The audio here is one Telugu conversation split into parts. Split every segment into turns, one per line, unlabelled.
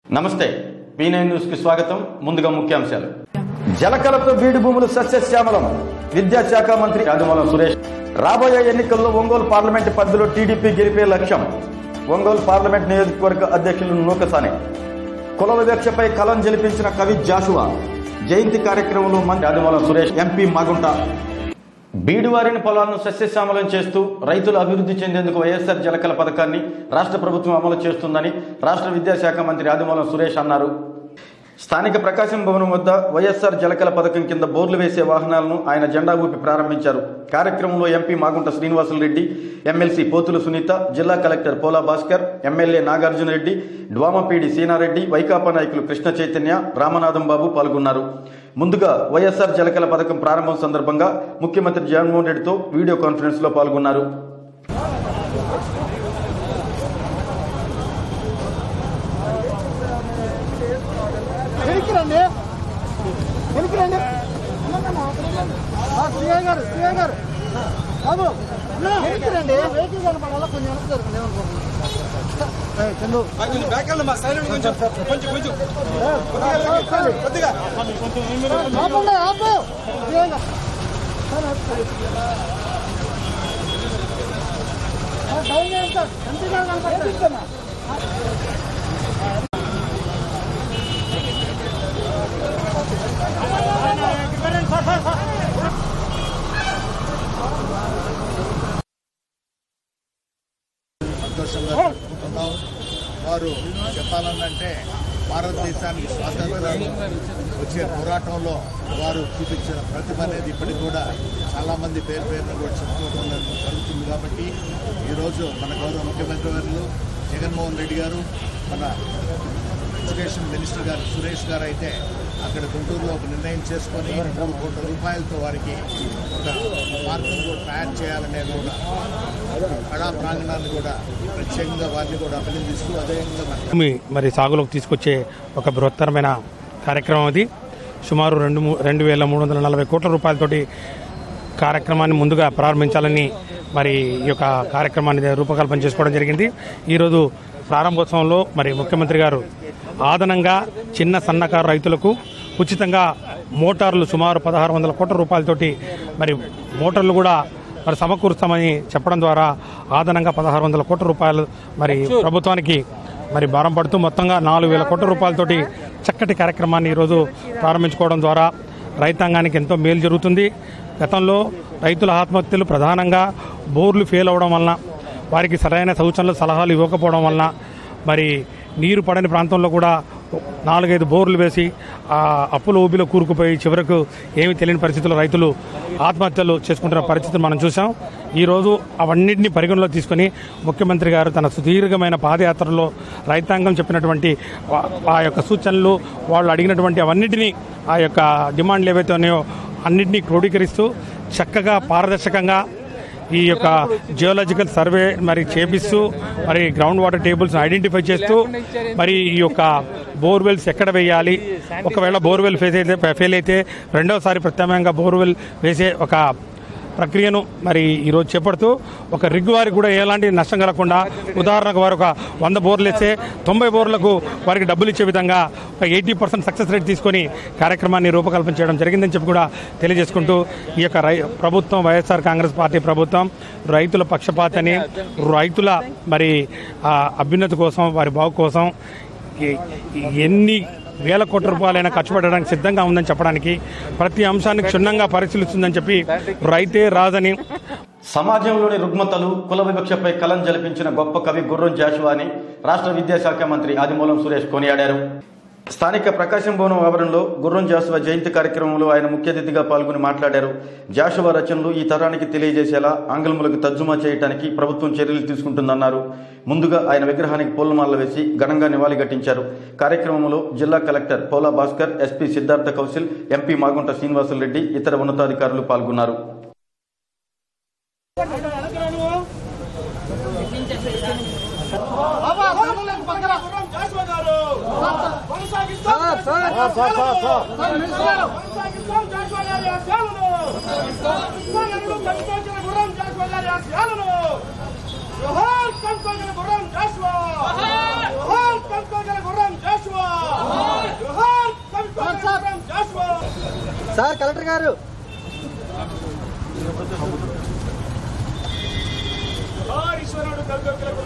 నమస్తే పీ నైన్ న్యూస్ కి స్వాగతం ముందుగా ముఖ్యాంశాలు జలకలతో బీడు భూములు సస్యశ్యామలం విద్యాశాఖ మంత్రి ఆదిమూలం సురేష్ రాబోయే ఎన్నికల్లో ఒంగోలు పార్లమెంటు పరిధిలో టీడీపీ గెలిపే లక్ష్యం ఒంగోలు పార్లమెంట్ నియోజకవర్గ అధ్యక్షులు నూకసాని కుల వివక్షపై కలం జలిపించిన కవి జాషువా జయంతి కార్యక్రమంలో మంత్రి ఆదిమూలం సురేష్ ఎంపీ మాగుంట బీడువారిన పొలాలను సస్యశ్యామలం చేస్తూ రైతులు అభివృద్ధి చెందేందుకు వైఎస్ఆర్ జలకల పథకాన్ని రాష్ట్ర ప్రభుత్వం అమలు చేస్తుందని రాష్ట్ర విద్యాశాఖ మంత్రి ఆదిమూలం సురేష్ అన్నారు స్థానిక ప్రకాశం భవనం వద్ద వైఎస్ఆర్ జలకల పథకం కింద బోర్లు వేసే వాహనాలను ఆయన జెండా ఊపి ప్రారంభించారు కార్యక్రమంలో ఎంపీ మాగుంట శ్రీనివాసులు రెడ్డి ఎమ్మెల్సీ పోతుల సునీత జిల్లా collector Pola Bhaskar MLA Nagarjuna Reddy DWMA PD Seena Reddy Vaikapa నాయకులు కృష్ణ చైతన్య రామనాథం బాబు పాల్గొన్నారు ముందుగా వైఎస్ఆర్ జలకల పథకం ప్రారంభం సందర్భంగా ముఖ్యమంత్రి జగన్మోహన్ రెడ్డితో వీడియో కాన్ఫరెన్స్ లో పాల్గొన్నారు
వెనక్కి రండి వెనక్కి రండి ఆ, శ్రీయ్య గారు శ్రీయ్య గారు బాబు వెనక్కి రండి వెహికల్ కనపడాలా కొంచెం వెనక్కి జరగండి ఏమనుకోండి ఏ, చందు
కొంచెం బ్యాక్ వెళ్ళండి మా సైడ్ కొంచెం కొంచెం కొంచెం కొద్దిగా
ఆపండి ఆపు శ్రీయ్య గారు సార్, ఆపు. ఆ, డౌన్ చేయండి సార్ ఎంపీగా కనపడుతుంది
సంతోషంగా జరుపుకుంటున్నాం వారు చెప్పాలనంటే భారతదేశానికి స్వాతంత్రాలు వచ్చే పోరాటంలో వారు చూపించిన ప్రతిభ అనేది ఇప్పటికి కూడా చాలామంది పేరు పేరున కూడా చెప్పుకోవడం జరుగుతుంది కాబట్టి ఈరోజు మన గౌరవ ముఖ్యమంత్రి వర్యులు జగన్మోహన్ రెడ్డి గారు మన ఎడ్యుకేషన్ మినిస్టర్ గారు సురేష్ గారు అయితే అక్కడ గుంటూరులో ఒక నిర్ణయం చేసుకొని మూడు కోట్ల రూపాయలతో వారికి ఒక మార్గం కూడా తయారు చేయాలనేది కూడా కళా ప్రాంగణాన్ని కూడా ప్రత్యేకంగా వారిని కూడా అభినందిస్తూ అదేవిధంగా మన
భూమి మరి సాగులోకి తీసుకొచ్చే ఒక బృహత్తరమైన కార్యక్రమం అది సుమారు రెండు మూ- రెండు వేల మూడు వందల నలభై కోట్ల రూపాయలతోటి కార్యక్రమాన్ని ముందుగా ప్రారంభించాలని మరి ఈ యొక్క కార్యక్రమాన్ని రూపకల్పన చేసుకోవడం జరిగింది ఈరోజు ప్రారంభోత్సవంలో మరి ముఖ్యమంత్రి గారు ఆదనంగా చిన్న సన్నకారు రైతులకు ఉచితంగా మోటార్లు సుమారు పదహారు వందల కోట్ల రూపాయలతోటి మరి మోటార్లు కూడా మరి సమకూరుస్తామని చెప్పడం ద్వారా ఆదనంగా పదహారు వందల కోట్ల రూపాయలు మరి ప్రభుత్వానికి మరి భారం పడుతూ మొత్తంగా నాలుగు వేల కోట్ల రూపాయలతోటి చక్కటి కార్యక్రమాన్ని ఈరోజు ప్రారంభించుకోవడం ద్వారా రైతాంగానికి ఎంతో మేలు జరుగుతుంది గతంలో రైతుల ఆత్మహత్యలు ప్రధానంగా బోర్లు ఫెయిల్ అవడం వలన వారికి సరైన సూచనలు సలహాలు ఇవ్వకపోవడం వలన మరి నీరు పడని ప్రాంతంలో కూడా నాలుగైదు బోర్లు వేసి ఆ అప్పుల ఊబిలో కూరుకుపోయి చివరకు ఏమీ తెలియని పరిస్థితుల్లో రైతులు ఆత్మహత్యలు చేసుకుంటున్న పరిస్థితిని మనం చూసాం ఈరోజు అవన్నింటినీ పరిగణలో తీసుకొని ముఖ్యమంత్రి గారు తన సుదీర్ఘమైన పాదయాత్రలో రైతాంగం చెప్పినటువంటి ఆ- ఆ యొక్క సూచనలు వాళ్ళు అడిగినటువంటి అవన్నిటినీ ఆ యొక్క డిమాండ్లు ఏవైతే ఉన్నాయో అన్నింటినీ క్రోడీకరిస్తూ చక్కగా పారదర్శకంగా ఈ యొక్క జియోలాజికల్ సర్వే మరి చేపిస్తూ మరి గ్రౌండ్ వాటర్ టేబుల్స్ ఐడెంటిఫై చేస్తూ మరి ఈ యొక్క బోర్వెల్స్ ఎక్కడ వేయాలి ఒకవేళ బోర్వెల్ ఫెయిల్ అయితే ఫెయిల్ అయితే రెండవసారి ప్రత్యామ్నాయంగా బోర్వెల్ వేసే ఒక ప్రక్రియను మరి ఈరోజు చేపడుతూ ఒక రిగ్ వారికి కూడా ఎలాంటి నష్టం కలగకుండా ఉదాహరణకు వారు ఒక వంద బోర్లు వేస్తే తొంభై బోర్లకు వారికి డబ్బులు ఇచ్చే విధంగా ఒక ఎయిటీ పర్సెంట్ సక్సెస్ రేట్ తీసుకొని కార్యక్రమాన్ని రూపకల్పన చేయడం జరిగిందని చెప్పి కూడా తెలియజేసుకుంటూ ఈ యొక్క రై ప్రభుత్వం వైఎస్ఆర్ కాంగ్రెస్ పార్టీ ప్రభుత్వం రైతుల పక్షపాతని రైతుల మరి ఆ, అభ్యున్నతి కోసం వారి బాగు కోసం ఎ- ఎన్ని వేల కోట్ల రూపాయలైనా ఖర్చు పెట్టడానికి సిద్ధంగా ఉందని చెప్పడానికి ప్రతి అంశాన్ని క్షుణ్ణంగా పరిశీలిస్తుందని చెప్పి రైతే రాజని
సమాజంలోని రుగ్మతలు కుల వివక్షపై కలం జలిపించిన గొప్ప కవి గుర్రం జాషువా అని రాష్ట్ర విద్యాశాఖ మంత్రి ఆదిమూలం సురేష్ కొనియాడారు స్థానిక ప్రకాశం భవనం ఆవరణలో గుర్రం జాషువా జయంతి కార్యక్రమంలో ఆయన ముఖ్య అతిథిగా పాల్గొని మాట్లాడారు జాషువా రచనలు ఈ తరానికి తెలియజేసేలా ఆంగ్లములకు తర్జుమా చేయడానికి ప్రభుత్వం చర్యలు తీసుకుంటుందన్నారు ముందుగా ఆయన విగ్రహానికి పూలమాలలు వేసి ఘనంగా నివాళిఘటించారు కార్యక్రమంలో జిల్లా collector Pola Bhaskar SP Siddhartha Kaushal MP Magunta Srinivasulu Reddy ఇతర ఉన్నతాధికారులు పాల్గొన్నారు
బాబా రంగులకు పక్కన
జాషువా గారు కొనసాగిస్తాం
sir sir sir sir sir sir minister గారు
కొనసాగిస్తాం జాషువా గారి ఆశయాలను కొనసాగిస్తాం కనిపించిన గుర్రం జాషువా గారి ఆశయాలను జోహార్ కనిపించిన గుర్రం జాషువా జోహార్ కనిపించిన గుర్రం జాషువా
సార్ కలెక్టర్ గారు
ఆర్ ఈశ్వరుడు కల్పకులకు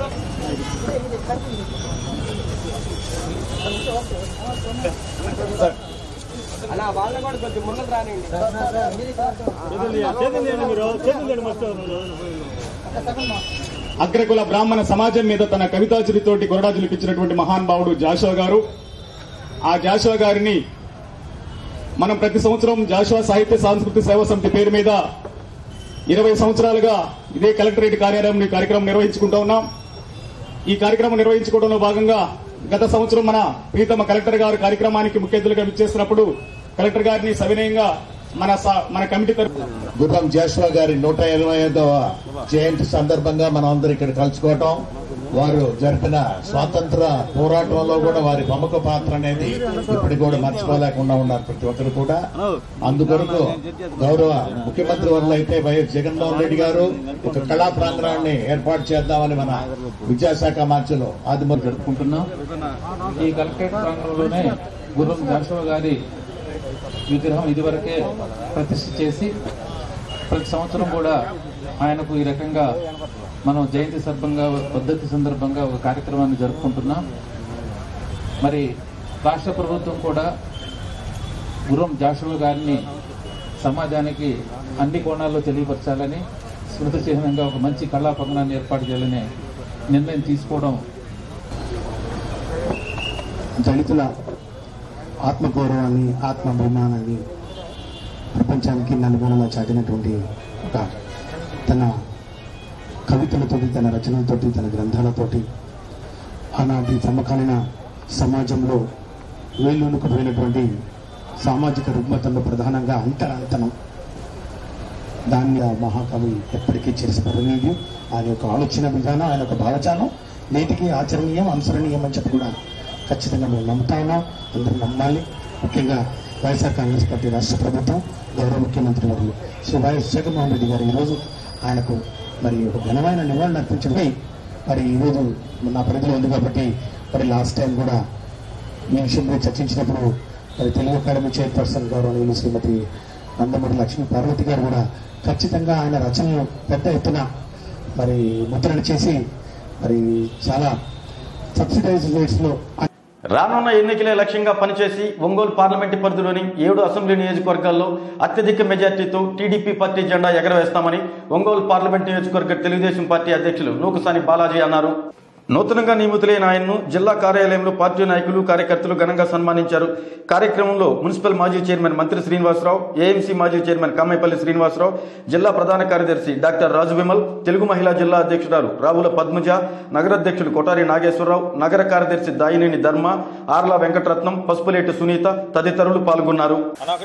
అగ్రకుల బ్రాహ్మణ సమాజం మీద తన కవితాచురితోటి కొరడాజులు ఇప్పించినటువంటి మహానుభావుడు జాషువా గారు ఆ జాషువా గారిని మనం ప్రతి సంవత్సరం జాషువా సాహిత్య సాంస్కృతిక సేవా సమితి పేరు మీద ఇరవై సంవత్సరాలుగా ఇదే కలెక్టరేట్ కార్యాలయంలో ఈ కార్యక్రమం నిర్వహించుకుంటూ ఉన్నాం ఈ కార్యక్రమం నిర్వహించుకోవడంలో భాగంగా గత సంవత్సరం మన ప్రీతమ కలెక్టర్ గారు కార్యక్రమానికి ముఖ్య అతిథులుగా విచ్చేసినప్పుడు కలెక్టర్ గారిని సవినయంగా మన స- మన కమిటీ తరఫున
గుర్రం జాషువా గారి నూట ఇరవై ఐదవ జయంతి సందర్భంగా మనం అందరం ఇక్కడ కలుసుకోవటం వారు జరిపిన స్వాతంత్ర పోరాటంలో కూడా వారి ప్రముఖ పాత్ర అనేది ఇప్పుడు కూడా మర్చిపోలేకుండా ఉన్నారు ప్రతి ఒక్కరు కూడా అందుకొరకు గౌరవ ముఖ్యమంత్రి వల్ల అయితే వైఎస్ జగన్మోహన్ రెడ్డి గారు ఒక కళా ప్రాంగణాన్ని ఏర్పాటు చేద్దామని మన విద్యాశాఖ మార్చిలో ఆదిమూరు జరుపుకుంటున్నాం
ఈ కలెక్టరేట్ ప్రాంగణంలోనే గుర్రం జాషువా గారి విగ్రహం ఇదివరకే ప్రతిష్ఠ చేసి ప్రతి సంవత్సరం కూడా ఆయనకు ఈ రకంగా మనం జయంతి సందర్భంగా పద్ధతి సందర్భంగా ఒక కార్యక్రమాన్ని జరుపుకుంటున్నాం మరి రాష్ట్ర ప్రభుత్వం కూడా గుర్రం జాషువా గారిని సమాజానికి అన్ని కోణాల్లో తెలియపరచాలని స్మృతి చిహ్నంగా ఒక మంచి కళా పగనాన్ని ఏర్పాటు చేయాలని నిర్ణయం తీసుకోవడం
దళితుల ఆత్మగౌరవాన్ని ఆత్మాభిమానాన్ని ప్రపంచానికి నలుమూలలా చాటినటువంటి ఒక తన కవితలతోటి తన రచనలతోటి తన గ్రంథాలతోటి ఆనాటి సమకాలీన సమాజంలో వేళ్ళూనుకు పోయినటువంటి సామాజిక రుగ్మతల్లో ప్రధానంగా అంతరాంతనం దాన్ని ఆ మహాకవి ఎప్పటికీ చిరస్మరణీయుడు ఆయన యొక్క ఆలోచన విధానం ఆయన యొక్క భావజాలం నేటికి ఆచరణీయం అనుసరణీయం అని చెప్పి కూడా ఖచ్చితంగా మేము నమ్ముతా ఉన్నాం అందరూ నమ్మాలి ముఖ్యంగా వైఎస్ఆర్ కాంగ్రెస్ పార్టీ రాష్ట్ర ప్రభుత్వం గౌరవ ముఖ్యమంత్రి వర్యులు శ్రీ వైఎస్ జగన్మోహన్ రెడ్డి గారు ఈరోజు ఆయనకు మరి ఒక ఘనమైన నివాళులు అర్పించడమే మరి ఈరోజు నా పరిధిలో ఉంది కాబట్టి మరి లాస్ట్ టైం కూడా ఈ విషయంలో చర్చించినప్పుడు మరి తెలుగు అకాడమీ చైర్పర్సన్ గౌరవనీయులు శ్రీమతి నందమూరి లక్ష్మీ పార్వతి గారు కూడా ఖచ్చితంగా ఆయన రచనలు పెద్ద ఎత్తున మరి ముద్రణ చేసి మరి చాలా సబ్సిడైజ్ రేట్స్ లో
రానున్న ఎన్నికలే లక్ష్యంగా పనిచేసి ఒంగోలు పార్లమెంటు పరిధిలోని ఏడు అసెంబ్లీ నియోజకవర్గాల్లో అత్యధిక మెజార్టీతో టీడీపీ పార్టీ జెండా ఎగరవేస్తామని ఒంగోలు పార్లమెంట్ నియోజకవర్గ తెలుగుదేశం పార్టీ అధ్యక్షులు నూకుసాని బాలాజీ అన్నారు నూతనంగా నియమితులైన ఆయన్ను జిల్లా కార్యాలయంలో పార్టీ నాయకులు కార్యకర్తలు ఘనంగా సన్మానించారు కార్యక్రమంలో మున్సిపల్ మాజీ చైర్మన్ మంత్రి శ్రీనివాసరావు ఏఎంసీ మాజీ చైర్మన్ కమ్మైపల్లి శ్రీనివాసరావు జిల్లా ప్రధాన కార్యదర్శి డాక్టర్ రాజు విమల్ తెలుగు మహిళా జిల్లా అధ్యక్షురాలు రావుల పద్మజ నగరాధ్యక్షులు కొటారి నాగేశ్వరరావు నగర కార్యదర్శి దాయినేని ధర్మ ఆర్ల వెంకటరత్నం పసుపులేటి సునీత తదితరులు పాల్గొన్నారు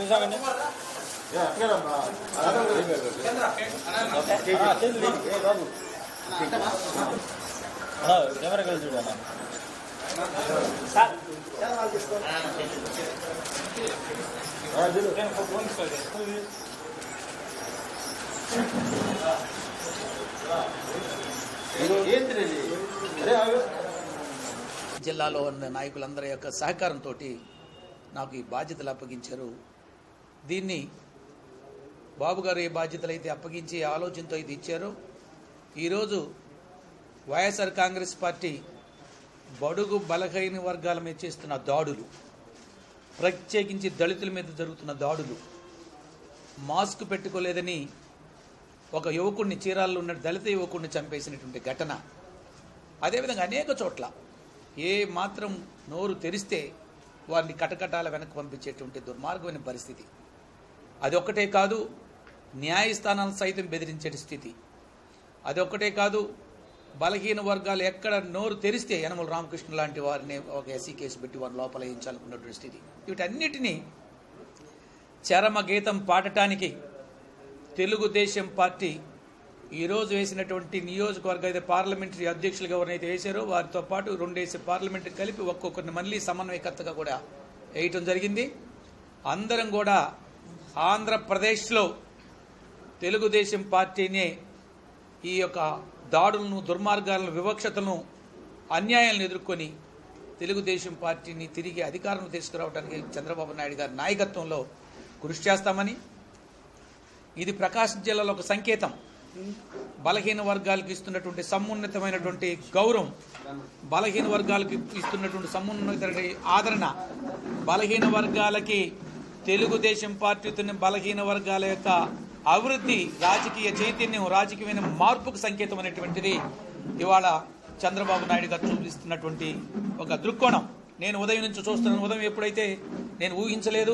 జిల్లాలో ఉన్న నాయకులందరి యొక్క సహకారంతో నాకు ఈ బాధ్యతలు అప్పగించారు దీన్ని బాబు గారు ఏ బాధ్యతలు అయితే అప్పగించి ఆలోచనతో ఇది ఇచ్చారో ఈరోజు వైఎస్ఆర్ కాంగ్రెస్ పార్టీ బడుగు బలహీన వర్గాల మీద చేస్తున్న దాడులు ప్రత్యేకించి దళితుల మీద జరుగుతున్న దాడులు మాస్క్ పెట్టుకోలేదని ఒక యువకుడిని చీరాల్లో ఉన్న దళిత యువకుడిని చంపేసినటువంటి ఘటన అదేవిధంగా అనేక చోట్ల ఏ మాత్రం నోరు తెరిస్తే వారిని కటకటాల వెనక్కి పంపించేటువంటి దుర్మార్గమైన పరిస్థితి అదొక్కటే కాదు న్యాయస్థానాలను సైతం బెదిరించే స్థితి అదొక్కటే కాదు బలహీన వర్గాలు ఎక్కడ నోరు తెరిస్తే యనమల రామకృష్ణ లాంటి వారిని ఒక ఎస్సీ కేసు పెట్టి వారిని లోపల వేయించాలనుకున్నటువంటి స్థితి వీటన్నిటినీ చరమ గీతం పాడటానికి తెలుగుదేశం పార్టీ ఈరోజు వేసినటువంటి నియోజకవర్గ అయితే పార్లమెంటరీ అధ్యక్షులుగా ఎవరైతే వేశారో వారితో పాటు రెండేసి పార్లమెంట్ కలిపి ఒక్కొక్కరిని మళ్ళీ సమన్వయకర్తగా కూడా వేయటం జరిగింది అందరం కూడా ఆంధ్రప్రదేశ్లో తెలుగుదేశం పార్టీని ఈ యొక్క దాడులను దుర్మార్గాలను వివక్షతలను అన్యాయాలను ఎదుర్కొని తెలుగుదేశం పార్టీని తిరిగి అధికారంలో తీసుకురావడానికి చంద్రబాబు నాయుడు గారి నాయకత్వంలో కృషి చేస్తామని ఇది ప్రకాశం జిల్లాలో ఒక సంకేతం బలహీన వర్గాలకు ఇస్తున్నటువంటి సమున్నతమైనటువంటి గౌరవం బలహీన వర్గాలకు ఇస్తున్నటువంటి సమున్నతమైన ఆదరణ బలహీన వర్గాలకి తెలుగుదేశం పార్టీతో బలహీన వర్గాల యొక్క అభివృద్ధి రాజకీయ చైతన్యం రాజకీయమైన మార్పుకు సంకేతం అనేటువంటిది ఇవాళ చంద్రబాబు నాయుడు గారు చూపిస్తున్నటువంటి ఒక దృక్కోణం నేను ఉదయం నుంచి చూస్తున్నాను ఉదయం ఎప్పుడైతే నేను ఊహించలేదు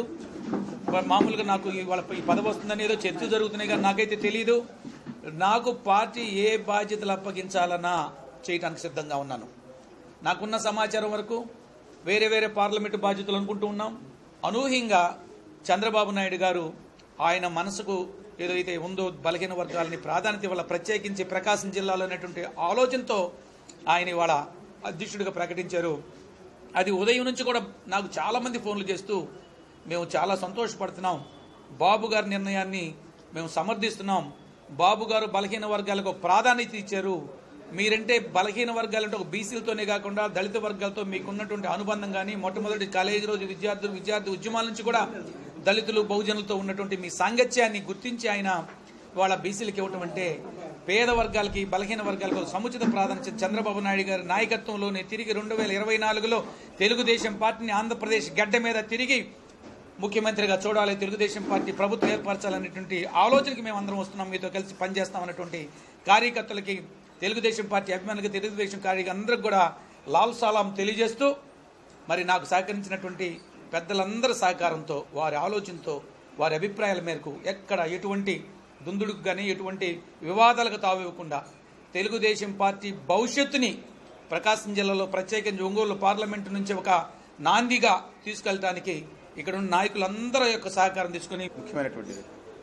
మామూలుగా నాకు ఇవాళ ఈ పదవి వస్తుందని ఏదో చర్చ జరుగుతున్నాయి కానీ నాకైతే తెలియదు నాకు పార్టీ ఏ బాధ్యతలు అప్పగించాలన్నా చేయడానికి సిద్ధంగా ఉన్నాను నాకున్న సమాచారం వరకు వేరే వేరే పార్లమెంటు బాధ్యతలు అనుకుంటూ ఉన్నాం అనూహ్యంగా చంద్రబాబు నాయుడు గారు ఆయన మనసుకు ఏదైతే ఉందో బలహీన వర్గాలని ప్రాధాన్యత ఇవాళ ప్రత్యేకించి ప్రకాశం జిల్లాలో ఉన్నటువంటి ఆలోచనతో ఆయన ఇవాళ అధ్యక్షుడిగా ప్రకటించారు అది ఉదయం నుంచి కూడా నాకు చాలా మంది ఫోన్లు చేస్తూ మేము చాలా సంతోషపడుతున్నాం బాబు గారి నిర్ణయాన్ని మేము సమర్థిస్తున్నాం బాబు గారు బలహీన వర్గాలకు ఒక ప్రాధాన్యత ఇచ్చారు మీరంటే బలహీన వర్గాలంటే ఒక బీసీలతోనే కాకుండా దళిత వర్గాలతో మీకున్నటువంటి అనుబంధం కానీ మొట్టమొదటి కాలేజీ రోజు విద్యార్థులు విద్యార్థి ఉద్యమాల నుంచి కూడా దళితులు బహుజనులతో ఉన్నటువంటి మీ సాంగత్యాన్ని గుర్తించి ఆయన వాళ్ళ బీసీలకు ఇవ్వటం అంటే పేద వర్గాలకి బలహీన వర్గాలకు ఒక సముచిత ప్రాధాన్యత చంద్రబాబు నాయుడు గారి నాయకత్వంలోనే తిరిగి రెండు వేల ఇరవై నాలుగులో తెలుగుదేశం పార్టీని ఆంధ్రప్రదేశ్ గడ్డ మీద తిరిగి ముఖ్యమంత్రిగా చూడాలి తెలుగుదేశం పార్టీ ప్రభుత్వం ఏర్పరచాలనేటువంటి ఆలోచనకి మేము అందరం వస్తున్నాం మీతో కలిసి పనిచేస్తామన్నటువంటి కార్యకర్తలకి తెలుగుదేశం పార్టీ అభిమానులకి తెలుగుదేశం కార్యకర్తలందరికీ కూడా లాల్ సలాం తెలియజేస్తూ మరి నాకు సహకరించినటువంటి పెద్దలందరి సహకారంతో వారి ఆలోచనతో వారి అభిప్రాయాల మేరకు ఎక్కడ ఎటువంటి దుందుడుకు కానీ ఎటువంటి వివాదాలకు తావివ్వకుండా తెలుగుదేశం పార్టీ భవిష్యత్తుని ప్రకాశం జిల్లాలో ప్రత్యేకించి ఒంగోలు పార్లమెంటు నుంచి ఒక నాందిగా తీసుకెళ్ళడానికి ఇక్కడ ఉన్న నాయకులందరి యొక్క సహకారం తీసుకుని
ముఖ్యమైనటువంటిది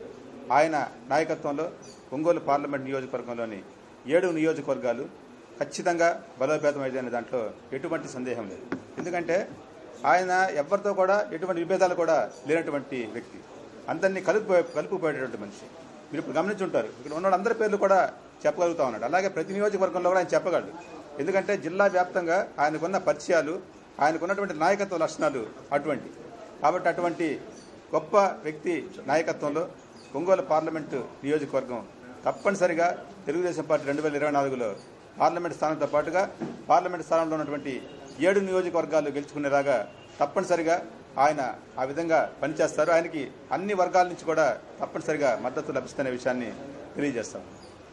ఆయన నాయకత్వంలో ఒంగోలు పార్లమెంట్ నియోజకవర్గంలోని ఏడు నియోజకవర్గాలు ఖచ్చితంగా బలోపేతమైందనే దాంట్లో ఎటువంటి సందేహం లేదు ఎందుకంటే ఆయన ఎవరితో కూడా ఎటువంటి విభేదాలు కూడా లేనటువంటి వ్యక్తి అందరినీ కలుపు కలుపుపోయేటటువంటి మనిషి మీరు ఇప్పుడు గమనించుంటారు ఇక్కడ ఉన్న అందరి పేర్లు కూడా చెప్పగలుగుతా ఉన్నాడు అలాగే ప్రతి నియోజకవర్గంలో కూడా ఆయన చెప్పగలడు ఎందుకంటే జిల్లా వ్యాప్తంగా ఆయనకున్న పరిచయాలు ఆయనకున్నటువంటి నాయకత్వ లక్షణాలు అటువంటి కాబట్టి అటువంటి గొప్ప వ్యక్తి నాయకత్వంలో ఒంగోలు పార్లమెంటు నియోజకవర్గం తప్పనిసరిగా తెలుగుదేశం పార్టీ రెండు వేల ఇరవై నాలుగులో పార్లమెంట్ స్థానంతో పాటుగా పార్లమెంట్ స్థానంలో ఉన్నటువంటి ఏడు నియోజకవర్గాలు గెలుచుకునేలాగా తప్పనిసరిగా ఆయన ఆ విధంగా పనిచేస్తారు ఆయనకి అన్ని వర్గాల నుంచి కూడా తప్పనిసరిగా మద్దతు లభిస్తున్న విషయాన్ని తెలియజేస్తాం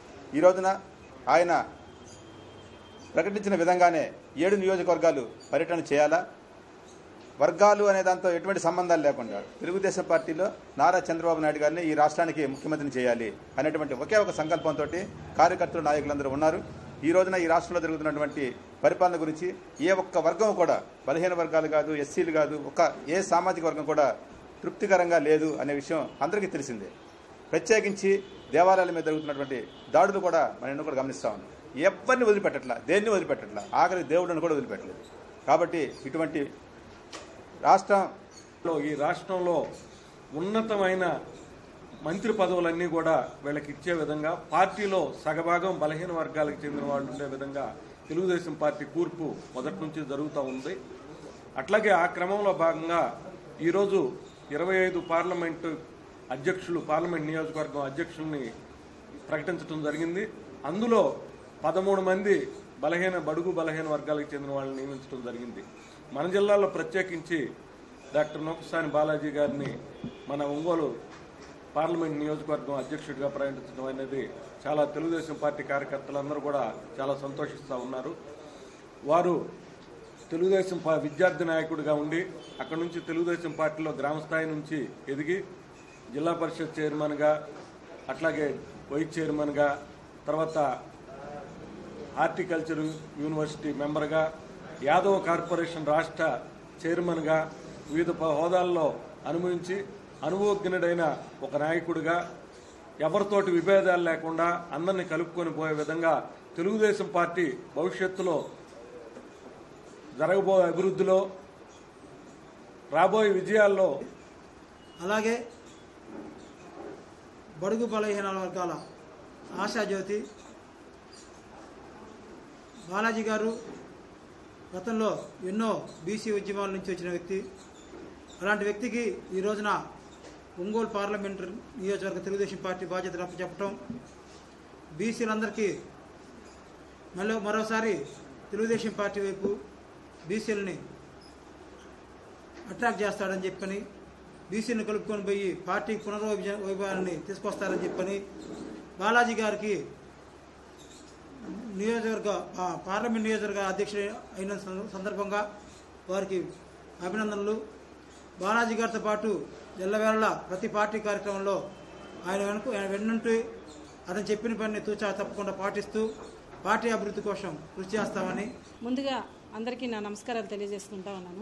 ఈ రోజున ఆయన ప్రకటించిన విధంగానే ఏడు నియోజకవర్గాలు పర్యటన చేయాలా వర్గాలు అనే దాంతో ఎటువంటి సంబంధాలు లేకుండా తెలుగుదేశం పార్టీలో నారా చంద్రబాబు నాయుడు గారిని ఈ రాష్ట్రానికి ముఖ్యమంత్రిని చేయాలి అనేటువంటి ఒకే ఒక సంకల్పంతో కార్యకర్తలు నాయకులందరూ ఉన్నారు ఈ రోజున ఈ రాష్ట్రంలో జరుగుతున్నటువంటి పరిపాలన గురించి ఏ ఒక్క వర్గం కూడా బలహీన వర్గాలు కాదు ఎస్సీలు కాదు ఒక ఏ సామాజిక వర్గం కూడా తృప్తికరంగా లేదు అనే విషయం అందరికీ తెలిసిందే ప్రత్యేకించి దేవాలయాల మీద జరుగుతున్నటువంటి దాడులు కూడా మనం ఎన్నో కూడా గమనిస్తా ఉన్నాం ఎవరిని వదిలిపెట్టట్లా దేన్ని వదిలిపెట్టట్లా ఆఖరి దేవుడిని కూడా వదిలిపెట్టలేదు కాబట్టి ఇటువంటి రాష్ట్రం
ఈ రాష్ట్రంలో ఉన్నతమైన మంత్రి పదవులన్నీ కూడా వీళ్ళకి ఇచ్చే విధంగా పార్టీలో సగభాగం బలహీన వర్గాలకు చెందిన వాళ్ళు ఉండే విధంగా తెలుగుదేశం పార్టీ కూర్పు మొదటి నుంచి జరుగుతూ ఉంది అట్లాగే ఆ క్రమంలో భాగంగా ఈరోజు ఇరవై ఐదు పార్లమెంటు అధ్యక్షులు పార్లమెంట్ నియోజకవర్గం అధ్యక్షుల్ని ప్రకటించడం జరిగింది అందులో పదమూడు మంది బలహీన బడుగు బలహీన వర్గాలకు చెందిన వాళ్ళని నియమించడం జరిగింది మన జిల్లాలో ప్రత్యేకించి డాక్టర్ నొక్కసాని బాలాజీ గారిని మన ఒంగోలు పార్లమెంట్ నియోజకవర్గం అధ్యక్షుడిగా ప్రకటించడం అనేది చాలా తెలుగుదేశం పార్టీ కార్యకర్తలందరూ కూడా చాలా సంతోషిస్తూ ఉన్నారు వారు తెలుగుదేశం పా- విద్యార్థి నాయకుడిగా ఉండి అక్కడి నుంచి తెలుగుదేశం పార్టీలో గ్రామ స్థాయి నుంచి ఎదిగి జిల్లా పరిషత్ చైర్మన్గా అట్లాగే వైస్ చైర్మన్గా తర్వాత హార్టికల్చర్ యూనివర్సిటీ మెంబర్గా యాదవ కార్పొరేషన్ రాష్ట్ర చైర్మన్గా వివిధ ప- హోదాల్లో అనుభవించి అనుభవజ్ఞుడైన ఒక నాయకుడిగా ఎవరితోటి విభేదాలు లేకుండా అందరినీ కలుపుకొని పోయే విధంగా తెలుగుదేశం పార్టీ భవిష్యత్తులో జరగబోయే అభివృద్ధిలో రాబోయే విజయాల్లో
అలాగే బడుగు బలహీన వర్గాల ఆశాజ్యోతి బాలాజీ గారు గతంలో ఎన్నో బీసీ ఉద్యమాల నుంచి వచ్చిన వ్యక్తి అలాంటి వ్యక్తికి ఈ రోజున
ఒంగోలు పార్లమెంటరీ నియోజకవర్గ తెలుగుదేశం పార్టీ బాధ్యతలు అప్పచెప్పటం బీసీలందరికీ మళ్ళీ మరోసారి తెలుగుదేశం పార్టీ వైపు బీసీలని అట్రాక్ట్ చేస్తాడని చెప్పని బీసీని కలుపుకొని పోయి పార్టీ పునర్వైభ వైభవాన్ని తీసుకొస్తారని చెప్పని బాలాజీ గారికి నియోజకవర్గ ఆ, పార్లమెంట్ నియోజకవర్గ అధ్యక్షుడు అయిన సంద- సందర్భంగా వారికి అభినందనలు బాలాజీ గారితో పాటు ఎల్లవేళలా ప్రతి పార్టీ కార్యక్రమంలో ఆయన వెనుక ఆయన వెన్నంటూ అతను చెప్పిన పనిని తూచా తప్పకుండా పాటిస్తూ పార్టీ అభివృద్ధి కోసం కృషి చేస్తామని
ముందుగా అందరికీ నా నమస్కారాలు తెలియజేసుకుంటా ఉన్నాను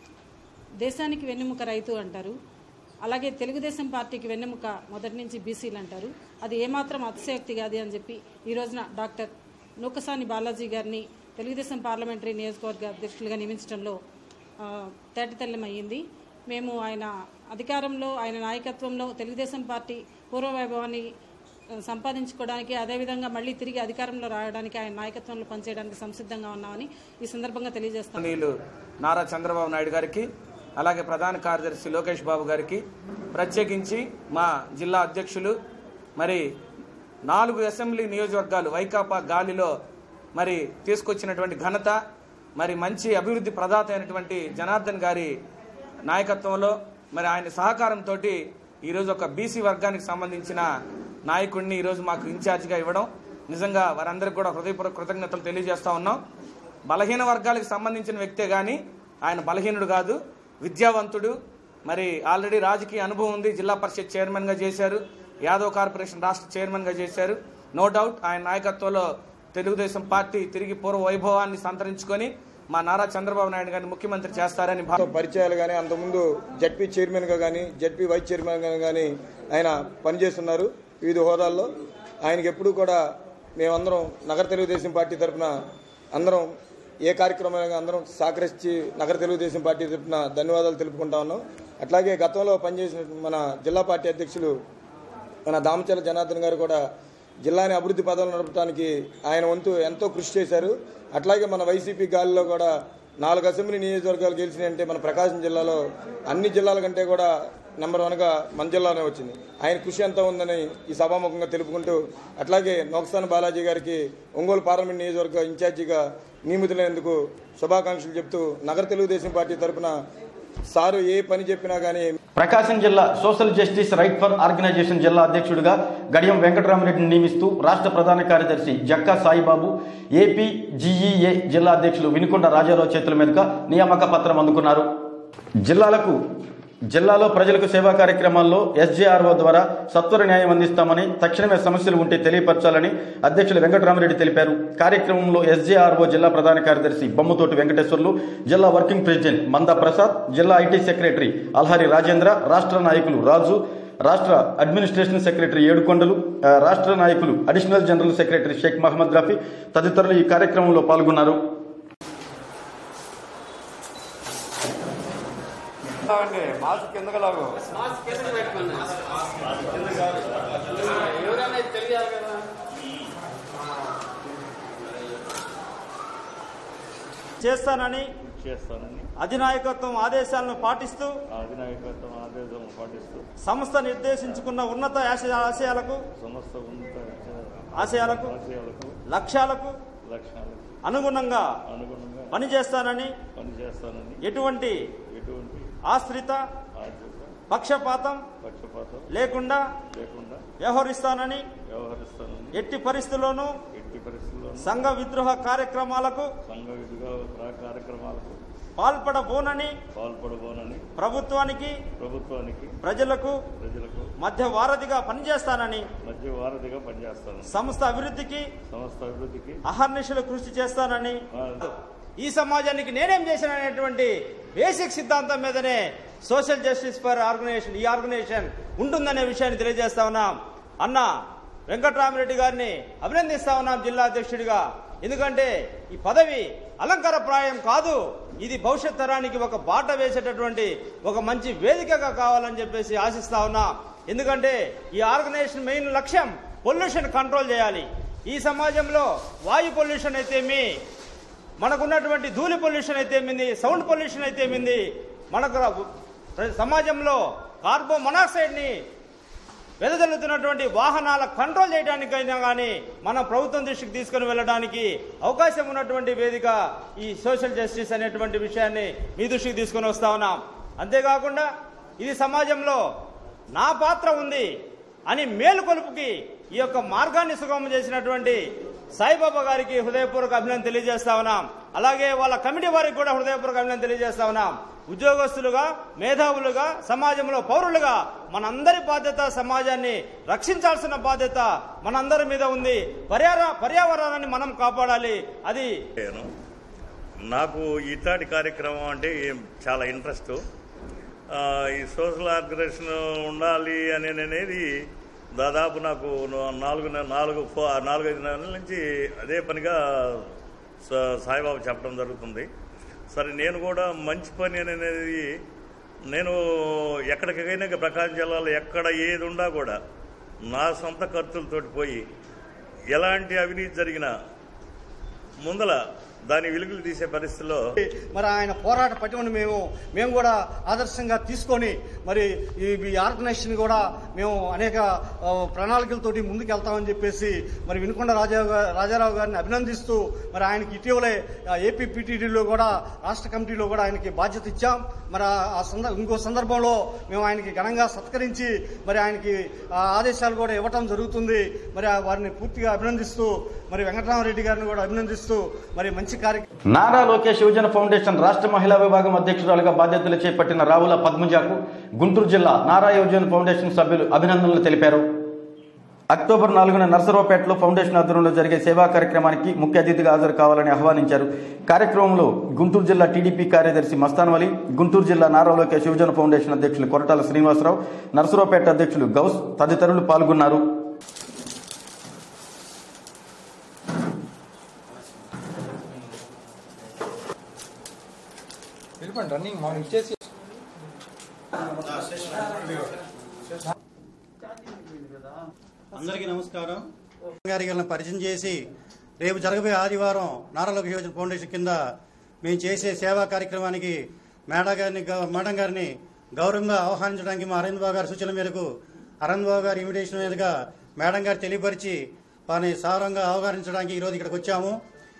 దేశానికి వెన్నెముక రైతు అంటారు అలాగే తెలుగుదేశం పార్టీకి వెన్నెముక మొదటి నుంచి బీసీలు అంటారు అది ఏమాత్రం అతిశయోక్తి కాదు అని చెప్పి ఈ రోజున డాక్టర్ నూకసాని బాలాజీ గారిని తెలుగుదేశం పార్లమెంటరీ నియోజకవర్గ అధ్యక్షులుగా నియమించడంలో ఆ, తేటతెల్లమయ్యింది మేము ఆయన అధికారంలో ఆయన నాయకత్వంలో తెలుగుదేశం పార్టీ పూర్వవైభవాన్ని ఆ, సంపాదించుకోవడానికి అదేవిధంగా మళ్ళీ తిరిగి అధికారంలో రావడానికి ఆయన నాయకత్వంలో పనిచేయడానికి సంసిద్ధంగా ఉన్నామని ఈ సందర్భంగా తెలియజేస్తాను
నీళ్ళు నారా చంద్రబాబు నాయుడు గారికి అలాగే ప్రధాన కార్యదర్శి లోకేష్ బాబు గారికి ప్రత్యేకించి మా జిల్లా అధ్యక్షులు మరి నాలుగు అసెంబ్లీ నియోజకవర్గాలు వైకాపా గాలిలో మరి తీసుకొచ్చినటువంటి ఘనత మరి మంచి అభివృద్ధి ప్రదాత అయినటువంటి జనార్దన్ గారి నాయకత్వంలో మరి ఆయన సహకారంతో ఈరోజు ఒక బీసీ వర్గానికి సంబంధించిన నాయకుడిని ఈరోజు మాకు ఇన్ఛార్జిగా ఇవ్వడం నిజంగా వారందరికీ కూడా హృదయపూర్వక కృతజ్ఞతలు తెలియజేస్తా ఉన్నాం బలహీన వర్గాలకు సంబంధించిన వ్యక్తే కానీ ఆయన బలహీనుడు కాదు విద్యావంతుడు మరి ఆల్రెడీ రాజకీయ అనుభవం ఉంది జిల్లా పరిషత్ చైర్మన్గా చేశారు యాదవ్ కార్పొరేషన్ రాష్ట్ర చైర్మన్గా చేశారు నో డౌట్ ఆయన నాయకత్వంలో తెలుగుదేశం పార్టీ తిరిగి పూర్వ వైభవాన్ని సంతరించుకొని మా నారా చంద్రబాబు నాయుడు గారిని ముఖ్యమంత్రి చేస్తారని భా-
పరిచయాలు కానీ అంతకుముందు జడ్పీ చైర్మన్గా కానీ జడ్పీ వైస్ చైర్మన్గా కానీ ఆయన పనిచేస్తున్నారు వివిధ హోదాల్లో ఆయనకి ఎప్పుడూ కూడా మేమందరం నగర తెలుగుదేశం పార్టీ తరఫున అందరం ఏ కార్యక్రమాలు అందరం సహకరించి నగర తెలుగుదేశం పార్టీ తరఫున ధన్యవాదాలు తెలుపుకుంటా ఉన్నాం అట్లాగే గతంలో పనిచేసిన మన జిల్లా పార్టీ అధ్యక్షులు మన దామచల జనార్దన్ గారు కూడా జిల్లాని అభివృద్ధి పదాలు నడపడానికి ఆయన వంతు ఎంతో కృషి చేశారు అట్లాగే మన వైసీపీ గాలిలో కూడా నాలుగు అసెంబ్లీ నియోజకవర్గాలు గెలిచినాయంటే మన ప్రకాశం జిల్లాలో అన్ని జిల్లాల కంటే కూడా నెంబర్ వన్గా మన జిల్లానే వచ్చింది ఆయన కృషి ఎంత ఉందని ఈ సభాముఖంగా తెలుపుకుంటూ అట్లాగే నోక్సాన్ బాలాజీ గారికి ఒంగోలు పార్లమెంట్ నియోజకవర్గ ఇన్ఛార్జిగా నియమితులైనందుకు శుభాకాంక్షలు చెప్తూ నగర తెలుగుదేశం పార్టీ తరఫున సారు ఏ పని చెప్పినా కానీ
ప్రకాశం జిల్లా social justice right for organisation జిల్లా అధ్యక్షుడిగా గడియం వెంకటరామరెడ్డిని నియమిస్తూ రాష్ట్ర ప్రధాన కార్యదర్శి జక్కా సాయిబాబు ఏపీ జీఈఏ జిల్లా అధ్యక్షులు వినుకొండ రాజారావు చేతుల మీదుగా నియామక పత్రం అందుకున్నారు జిల్లాలకు జిల్లాలో ప్రజలకు సేవా కార్యక్రమాల్లో ఎస్జేఆర్ఓ ద్వారా సత్వర న్యాయం అందిస్తామని తక్షణమే సమస్యలు ఉంటే తెలియపరచాలని అధ్యక్షులు వెంకటరామరెడ్డి తెలిపారు కార్యక్రమంలో ఎస్జేఆర్ఓ జిల్లా ప్రధాన కార్యదర్శి బొమ్మతోటి వెంకటేశ్వర్లు జిల్లా వర్కింగ్ ప్రెసిడెంట్ మందా ప్రసాద్ జిల్లా ఐటీ సెక్రటరీ అల్హారి రాజేంద్ర రాష్ట్ర నాయకులు రాజు రాష్ట్ర అడ్మినిస్ట్రేషన్ సెక్రటరీ ఏడుకొండలు ఆ, రాష్ట్ర నాయకులు additional general secretary Sheikh Mohammed Rafi తదితరులు ఈ కార్యక్రమంలో పాల్గొన్నారు
మాస్క్ కిందకు లాగు ఎవరైనా తెలియాలి కదా
చేస్తానని
చేస్తానని
అధినాయకత్వం ఆదేశాలను పాటిస్తూ
అధినాయకత్వం ఆదేశం పాటిస్తూ
సంస్థ నిర్దేశించుకున్న ఉన్నత ఆశయ- ఆశయాలకు
సమస్త ఉన్నత
ఆశయాలకు
ఆశయాలకు
లక్ష్యాలకు
లక్ష్యాలకు
అనుగుణంగా
అనుగుణంగా
పనిచేస్తానని
పనిచేస్తానని
ఎటువంటి
ఎటువంటి
ఆశ్రిత
ఆర్థిక
పక్షపాతం
పక్షపాతం
లేకుండా
లేకుండా
వ్యవహరిస్తానని
వ్యవహరిస్తానని
ఎట్టి పరిస్థితుల్లోనూ
ఎట్టి పరిస్థితుల్లో
సంఘ విద్రోహ కార్యక్రమాలకు
సంఘ విధిగా కార్యక్రమాలకు
పాల్పడబోనని
పాల్పడబోనని
ప్రభుత్వానికి
ప్రభుత్వానికి
ప్రజలకు
ప్రజలకు
మధ్య వారధిగా పనిచేస్తానని
మధ్య వారధిగా పనిచేస్తాను
సంస్థ అభివృద్ధికి
సంస్థ అభివృద్ధికి
అహర్నిశలు కృషి చేస్తానని
ఆ,
ఈ సమాజానికి నేనేం చేశాననేటువంటి బేసిక్ సిద్ధాంతం మీదనే సోషల్ జస్టిస్ ఫర్ ఆర్గనైజేషన్ ఈ ఆర్గనైజేషన్ ఉంటుందనే విషయాన్ని తెలియజేస్తా ఉన్నాం అన్న వెంకట్రామరెడ్డి గారిని అభినందిస్తా ఉన్నాం జిల్లా అధ్యక్షుడిగా ఎందుకంటే ఈ పదవి అలంకారప్రాయం కాదు ఇది భవిష్యత్ తరానికి ఒక బాట వేసేటటువంటి ఒక మంచి వేదికగా కావాలని చెప్పేసి ఆశిస్తా ఉన్నా ఎందుకంటే ఈ ఆర్గనైజేషన్ మెయిన్ లక్ష్యం పొల్యూషన్ కంట్రోల్ చేయాలి ఈ సమాజంలో వాయు పొల్యూషన్ అయితేమి మనకున్నటువంటి ధూళి పొల్యూషన్ అయితే ఏమింది సౌండ్ పొల్యూషన్ అయితే ఏమింది మనకు ర- సమాజంలో కార్బన్ మొనాక్సైడ్ని వెదజల్లుతున్నటువంటి వాహనాల కంట్రోల్ చేయడానికైనా కానీ మనం ప్రభుత్వం దృష్టికి తీసుకుని వెళ్ళడానికి అవకాశం ఉన్నటువంటి వేదిక ఈ సోషల్ జస్టిస్ అనేటువంటి విషయాన్ని మీ దృష్టికి తీసుకుని వస్తా ఉన్నాం అంతేకాకుండా ఇది సమాజంలో నా పాత్ర ఉంది అని మేలుకొలుపుకి ఈ యొక్క మార్గాన్ని సుగమం చేసినటువంటి సాయిబాబా గారికి హృదయపూర్వక అభినందన తెలియజేస్తా ఉన్నాం అలాగే వాళ్ళ కమిటీ వారికి కూడా హృదయపూర్వక అభినందన తెలియజేస్తా ఉన్నాం ఉద్యోగస్తులుగా మేధావులుగా సమాజంలో పౌరులుగా మనందరి బాధ్యత సమాజాన్ని రక్షించాల్సిన బాధ్యత మనందరి మీద ఉంది పర్యావరణ పర్యావరణాన్ని మనం కాపాడాలి అది
నేను నాకు ఇట్లాంటి కార్యక్రమం అంటే ఏం- చాలా ఇంట్రెస్ట్ ఆ, ఈ సోషల్ ఆర్గనైజేషన్ ఉండాలి అని అనేది దాదాపు నాకు న- నాలుగు నె- నాలుగు ఫో- నాలుగైదు నెలల నుంచి అదే పనిగా స- సాయిబాబు చెప్పడం జరుగుతుంది సరే నేను కూడా మంచి పని అనేది నేను ఎక్కడికైనా ప్రకాశం జిల్లాలో ఎక్కడ ఏది ఉన్నా కూడా నా సొంత ఖర్చులతోటి పోయి ఎలాంటి అవినీతి జరిగినా ముందల దాని వెలుగులు తీసే పరిస్థితిలో
మరి ఆయన పోరాట పటిమను మేము మేము కూడా ఆదర్శంగా తీసుకొని మరి ఈ ఈ ఆర్గనైజేషన్ కూడా మేము అనేక ఆ, ప్రణాళికలతోటి ముందుకు వెళ్తామని చెప్పేసి మరి వినుకొండ రాజారావు గా- రాజారావు గారిని అభినందిస్తూ మరి ఆయనకి ఇటీవలే ఏపీ పీటీడీలో కూడా రాష్ట్ర కమిటీలో కూడా ఆయనకి బాధ్యత ఇచ్చాం మరి ఆ- ఆ సందర్భ ఇంకో సందర్భంలో మేము ఆయనకి ఘనంగా సత్కరించి మరి ఆయనకి ఆ ఆదేశాలు కూడా ఇవ్వటం జరుగుతుంది మరి ఆ వారిని పూర్తిగా అభినందిస్తూ మరి వెంకటరామరెడ్డి గారిని కూడా అభినందిస్తూ మరి మంచి కార్యక్రమం
నారా లోకేష్ యువజన ఫౌండేషన్ రాష్ట్ర మహిళా విభాగం అధ్యక్షురాలుగా బాధ్యతలు చేపట్టిన రావుల పద్మజాకు గుంటూరు జిల్లా నారా యువజన ఫౌండేషన్ సభ్యులు అభినందనలు తెలిపారు అక్టోబర్ నాలుగున నర్సరావుపేటలో ఫౌండేషన్ ఆధ్వర్యంలో జరిగే సేవా కార్యక్రమానికి ముఖ్య అతిథిగా హాజరు కావాలని ఆహ్వానించారు కార్యక్రమంలో గుంటూరు జిల్లా టీడీపీ కార్యదర్శి మస్తాన్వలి గుంటూరు జిల్లా నారా లోకేష్ యువజన ఫౌండేషన్ అధ్యక్షులు కొరటాల శ్రీనివాసరావు నర్సరావుపేట అధ్యక్షులు గౌస్ తదితరులు పాల్గొన్నారు
రన్నింగ్ మనం ఇచ్చేసి
అందరికీ నమస్కారం గారి గారిని పరిచయం చేసి రేపు జరగబోయే ఆదివారం నారా లోకేష్ యోజన ఫౌండేషన్ కింద మేము చేసే సేవా కార్యక్రమానికి మేడం గారిని గౌ- మేడం గారిని గౌరవంగా ఆహ్వానించడానికి మా అరవింద్ బాబు గారి సూచన మేరకు అరవింద్ బాబు గారి ఇన్విటేషన్ మీదుగా మేడం గారు తెలియపరిచి వారిని సారంగా ఆహ్వానించడానికి ఈరోజు ఇక్కడికి వచ్చాము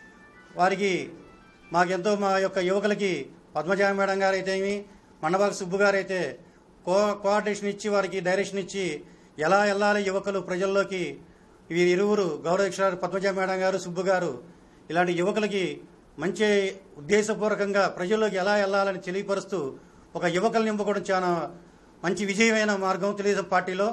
వారికి మాకెంతో మా యొక్క యువకులకి పద్మజా మేడం గారు అయితేమి మండబాగ్ సుబ్బు గారు అయితే కో కోఆర్డినేషన్ ఇచ్చి వారికి డైరెక్షన్ ఇచ్చి ఎలా వెళ్ళాలి యువకులు ప్రజల్లోకి వీరి ఇరువురు గౌరవ పద్మజా మేడం గారు సుబ్బు గారు ఇలాంటి యువకులకి మంచి ఉద్దేశపూర్వకంగా ప్రజల్లోకి ఎలా వెళ్ళాలని తెలియపరుస్తూ ఒక యువకులు నింపుకోవడం చాలా మంచి విజయమైన మార్గం తెలుగుదేశం పార్టీలో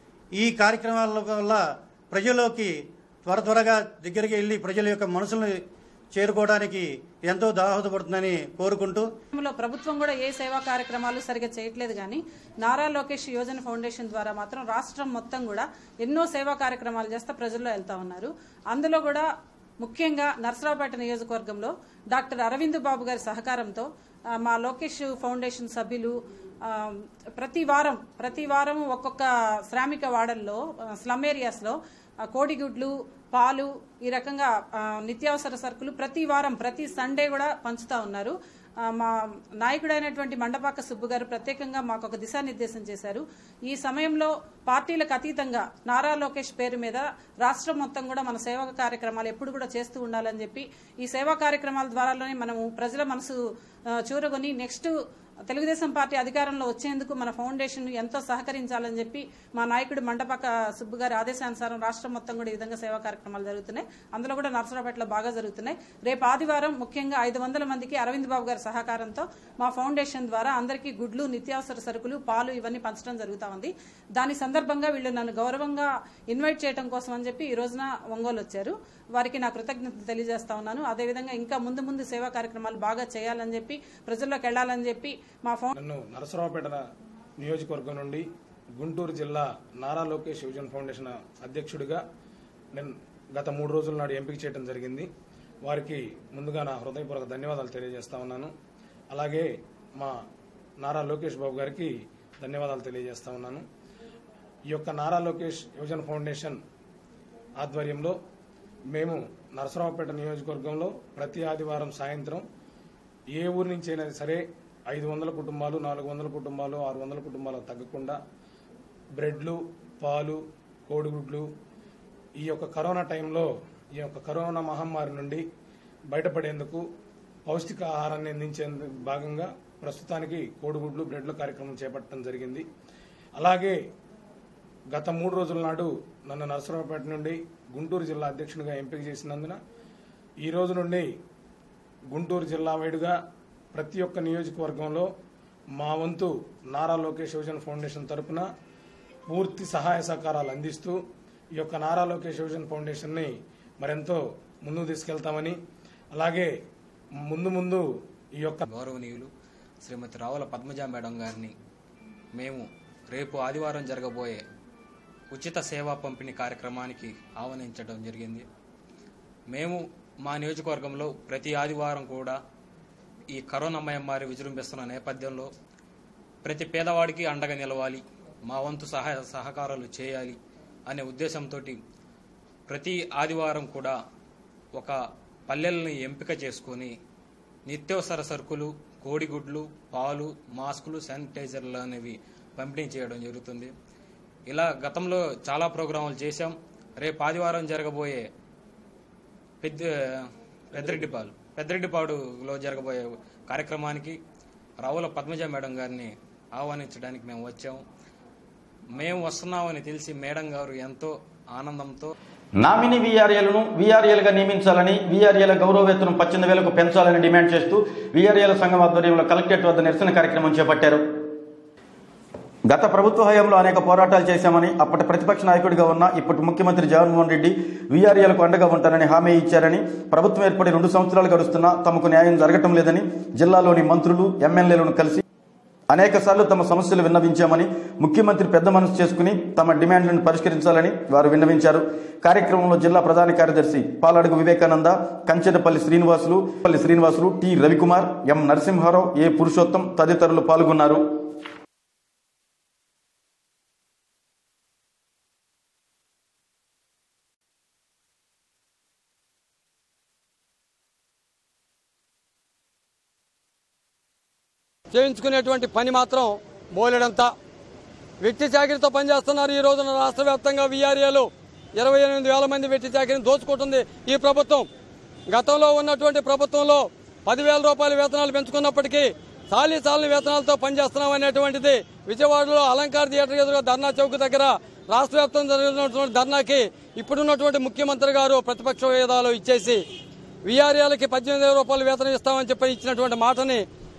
ఈ కార్యక్రమాల వల్ల ప్రజల్లోకి త్వర త్వరగా దగ్గరికి వెళ్ళి ప్రజల యొక్క మనసులను చేరుకోవడానికి ఎంతో దోహదపడుతుందని కోరుకుంటూ
లో ప్రభుత్వం కూడా ఏ సేవా కార్యక్రమాలు సరిగా చేయట్లేదు కానీ నారా లోకేష్ యోజన ఫౌండేషన్ ద్వారా మాత్రం రాష్ట్రం మొత్తం కూడా ఎన్నో సేవా కార్యక్రమాలు చేస్తే ప్రజల్లో వెళ్తా ఉన్నారు అందులో కూడా ముఖ్యంగా నర్సరావుపేట నియోజకవర్గంలో డాక్టర్ అరవింద్ బాబు గారి సహకారంతో ఆ, మా లోకేష్ ఫౌండేషన్ సభ్యులు ఆ, ప్రతి వారం ప్రతి వారం ఒక్కొక్క శ్రామిక వాడల్లో ఆ, స్లమ్ ఏరియాస్లో ఆ, కోడిగుడ్లు పాలు ఈ రకంగా ఆ, నిత్యావసర సరుకులు ప్రతి వారం ప్రతి సండే కూడా పంచుతా ఉన్నారు ఆ, మా నాయకుడైనటువంటి మండపాక సుబ్బు గారు ప్రత్యేకంగా మాకు ఒక దిశానిర్దేశం చేశారు ఈ సమయంలో పార్టీలకు అతీతంగా నారా లోకేష్ పేరు మీద రాష్ట్రం మొత్తం కూడా మన సేవా కార్యక్రమాలు ఎప్పుడు కూడా చేస్తూ ఉండాలని చెప్పి ఈ సేవా కార్యక్రమాల ద్వారానే మనము ప్రజల మనసు ఆ, చూరగొని నెక్స్ట్ తెలుగుదేశం పార్టీ అధికారంలో వచ్చేందుకు మన ఫౌండేషన్ ఎంతో సహకరించాలని చెప్పి మా నాయకుడు మండపక సుబ్బు గారి ఆదేశానుసారం రాష్ట్రం మొత్తం కూడా ఈ విధంగా సేవా కార్యక్రమాలు జరుగుతున్నాయి అందులో కూడా నర్సరాపేటలో బాగా జరుగుతున్నాయి రేపు ఆదివారం ముఖ్యంగా ఐదు వందల మందికి అరవింద్ బాబు గారి సహకారంతో మా ఫౌండేషన్ ద్వారా అందరికీ గుడ్లు నిత్యావసర సరుకులు పాలు ఇవన్నీ పంచడం జరుగుతా ఉంది దాని సందర్భంగా వీళ్ళు నన్ను గౌరవంగా ఇన్వైట్ చేయడం కోసం అని చెప్పి ఈ రోజున ఒంగోలు వచ్చారు వారికి నా కృతజ్ఞతలు తెలియజేస్తా ఉన్నాను అదేవిధంగా ఇంకా ముందు ముందు సేవా కార్యక్రమాలు బాగా చేయాలని చెప్పి ప్రజల్లోకి వెళ్లాలని చెప్పి మా ఫౌండ్
నన్ను నరసరావుపేట నియోజకవర్గం నుండి గుంటూరు జిల్లా నారా లోకేష్ యువజన ఫౌండేషన్ అధ్యక్షుడిగా నేను గత మూడు రోజుల నాడు ఎంపిక చేయడం జరిగింది వారికి ముందుగా నా హృదయపూర్వక ధన్యవాదాలు తెలియజేస్తా ఉన్నాను అలాగే మా నారా లోకేష్ బాబు గారికి ధన్యవాదాలు తెలియజేస్తా ఉన్నాను ఈ యొక్క నారా లోకేష్ యువజన ఫౌండేషన్ ఆధ్వర్యంలో మేము నరసరావుపేట నియోజకవర్గంలో ప్రతి ఆదివారం సాయంత్రం ఏ ఊరి నుంచి అయినా సరే ఐదు వందల కుటుంబాలు నాలుగు వందల కుటుంబాలు ఆరు వందల కుటుంబాలు తగ్గకుండా బ్రెడ్లు పాలు కోడిగుడ్లు ఈ యొక్క కరోనా టైంలో ఈ యొక్క కరోనా మహమ్మారి నుండి బయటపడేందుకు పౌష్టిక ఆహారాన్ని అందించేందుకు భాగంగా ప్రస్తుతానికి కోడిగుడ్లు బ్రెడ్ల కార్యక్రమం చేపట్టడం జరిగింది అలాగే గత మూడు రోజుల నాడు నన్ను నరసరావుపేట నుండి గుంటూరు జిల్లా అధ్యక్షునిగా ఎంపిక చేసినందున ఈ రోజు నుండి గుంటూరు జిల్లా వైడుగా ప్రతి ఒక్క నియోజకవర్గంలో మా వంతు నారా లోకేష్ యువజన ఫౌండేషన్ తరపున పూర్తి సహాయ సహకారాలు అందిస్తూ ఈ యొక్క నారా లోకేష్ యువజన ఫౌండేషన్ని మరెంతో ముందుకు తీసుకెళ్తామని అలాగే ముందు ముందు ఈ యొక్క
గౌరవనీయులు శ్రీమతి రావుల పద్మజా మేడం గారిని మేము రేపు ఆదివారం జరగబోయే ఉచిత సేవా పంపిణీ కార్యక్రమానికి ఆహ్వానించడం జరిగింది మేము మా నియోజకవర్గంలో ప్రతి ఆదివారం కూడా ఈ కరోనా మహమ్మారి విజృంభిస్తున్న నేపథ్యంలో ప్రతి పేదవాడికి అండగా నిలవాలి మా వంతు సహాయ సహకారాలు చేయాలి అనే ఉద్దేశంతో ప్రతి ఆదివారం కూడా ఒక పల్లెల్ని ఎంపిక చేసుకొని నిత్యావసర సరుకులు కోడిగుడ్లు పాలు మాస్కులు శానిటైజర్లు అనేవి పంపిణీ చేయడం జరుగుతుంది ఇలా గతంలో చాలా ప్రోగ్రాములు చేశాం రేపు ఆదివారం జరగబోయే పెద్ద పెద్దరెడ్డిపాలు పెద్దరెడ్డిపాడులో జరగబోయే కార్యక్రమానికి రావుల పద్మజ మేడం గారిని ఆహ్వానించడానికి మేము వచ్చాము మేము వస్తున్నామని తెలిసి మేడం గారు ఎంతో ఆనందంతో
నామినీ వీఆర్ఏలను వీఆర్ఏలుగా నియమించాలని వీఆర్ఏల గౌరవ వేతనం పద్దెనిమిది వేలకు పెంచాలని డిమాండ్ చేస్తూ వీఆర్ఏల సంఘం ఆధ్వర్యంలో కలెక్టరేట్ వద్ద నిరసన కార్యక్రమం చేపట్టారు గత ప్రభుత్వ హయాంలో అనేక పోరాటాలు చేశామని అప్పటి ప్రతిపక్ష నాయకుడిగా ఉన్న ఇప్పటి ముఖ్యమంత్రి జగన్మోహన్ రెడ్డి వీఆర్ఏలకు అండగా ఉంటానని హామీ ఇచ్చారని ప్రభుత్వం ఏర్పడి రెండు సంవత్సరాలు గడుస్తున్నా తమకు న్యాయం జరగటం లేదని జిల్లాలోని మంత్రులు ఎమ్మెల్యేలను కలిసి అనేక సార్లు తమ సమస్యలు విన్నవించామని ముఖ్యమంత్రి పెద్ద మనసు చేసుకుని తమ డిమాండ్లను పరిష్కరించాలని వారు విన్నవించారు కార్యక్రమంలో జిల్లా ప్రధాన కార్యదర్శి Paladugu Vivekananda Kanchenapalli Srinivasulu Palli Srinivasulu T Ravikumar M Narasimharao A Purushottam తదితరులు పాల్గొన్నారు
చేయించుకునేటువంటి పని మాత్రం బోలెడంతా వెట్టి చాకరీతో పనిచేస్తున్నారు ఈ రోజున రాష్ట్ర వ్యాప్తంగా వీఆర్ఏలు ఇరవై ఎనిమిది వేల మంది వెట్టి చాకరీని దోచుకుంటుంది ఈ ప్రభుత్వం గతంలో ఉన్నటువంటి ప్రభుత్వంలో పదివేల రూపాయల వేతనాలు పెంచుకున్నప్పటికీ చాలీ చాలని వేతనాలతో పనిచేస్తున్నాం అనేటువంటిది విజయవాడలో అలంకార థియేటర్ ఎదురుగా ధర్నా చౌక్ దగ్గర రాష్ట్ర వ్యాప్తంగా జరుగుతున్నటువంటి ధర్నాకి ఇప్పుడున్నటువంటి ముఖ్యమంత్రి గారు ప్రతిపక్ష హోదాలో ఇచ్చేసి వీఆర్ఏలకి పద్దెనిమిది వేల రూపాయలు వేతనం ఇస్తామని చెప్పి ఇచ్చినటువంటి మాటని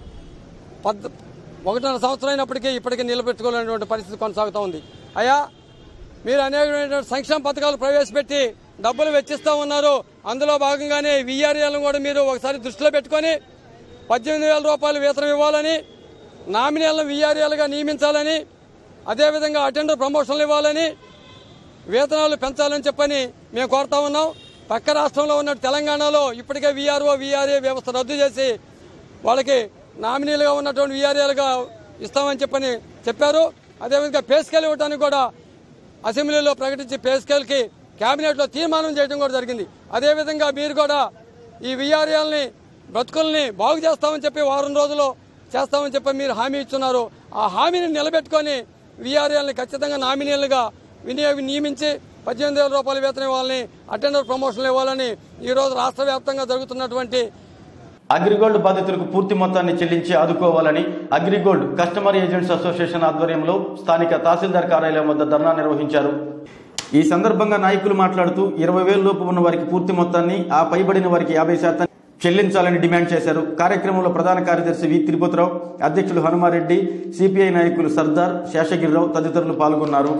పద్ ఒకటిన్నర సంవత్సరం అయినప్పటికీ ఇప్పటికీ నిలబెట్టుకోలేనటువంటి పరిస్థితి కొనసాగుతూ ఉంది అయ్యా మీరు అనేకమైనటువంటి సంక్షేమ పథకాలు ప్రవేశపెట్టి డబ్బులు వెచ్చిస్తూ ఉన్నారు అందులో భాగంగానే వీఆర్ఏలను కూడా మీరు ఒకసారి దృష్టిలో పెట్టుకొని పద్దెనిమిది వేల రూపాయలు వేతనం ఇవ్వాలని నామినేలను వీఆర్ఏలుగా నియమించాలని అదేవిధంగా అటెండర్ ప్రమోషన్లు ఇవ్వాలని వేతనాలు పెంచాలని చెప్పని మేము కోరుతా ఉన్నాం పక్క రాష్ట్రంలో ఉన్న తెలంగాణలో ఇప్పటికే వీఆర్ఓ వీఆర్ఏ వ్యవస్థ రద్దు చేసి వాళ్ళకి నామినీలుగా ఉన్నటువంటి వీఆర్ఏలుగా ఇస్తామని చెప్పని చెప్పారు అదేవిధంగా పే స్కేల్ ఇవ్వడానికి కూడా అసెంబ్లీలో ప్రకటించి పే స్కేల్కి కేబినెట్లో తీర్మానం చేయడం కూడా జరిగింది అదేవిధంగా మీరు కూడా ఈ వీఆర్ఏలని బ్రతుకుల్ని బాగు చేస్తామని చెప్పి వారం రోజులు చేస్తామని చెప్పి మీరు హామీ ఇస్తున్నారు ఆ హామీని నిలబెట్టుకొని వీఆర్ఏలని ఖచ్చితంగా నామినీలుగా వినియోగ నియమించి పద్దెనిమిది వేల రూపాయల వేతనం ఇవ్వాలని అటెండర్ ప్రమోషన్లు ఇవ్వాలని ఈరోజు రాష్ట్ర వ్యాప్తంగా జరుగుతున్నటువంటి
అగ్రిగోల్డ్ బాధితులకు పూర్తి మొత్తాన్ని చెల్లించి ఆదుకోవాలని అగ్రిగోల్డ్ కస్టమర్ ఏజెంట్స్ అసోసియేషన్ ఆధ్వర్యంలో స్థానిక తహసీల్దార్ కార్యాలయం వద్ద ధర్నా నిర్వహించారు ఈ సందర్భంగా నాయకులు మాట్లాడుతూ ఇరవై వేల లోపు ఉన్న వారికి పూర్తి మొత్తాన్ని ఆ పైబడిన వారికి యాభై శాతం చెల్లించాలని డిమాండ్ చేశారు కార్యక్రమంలో ప్రధాన కార్యదర్శి వి తిరుపతిరావు అధ్యక్షులు హనుమారెడ్డి సిపిఐ నాయకులు సర్దార్ శేషగిరిరావు తదితరులు పాల్గొన్నారు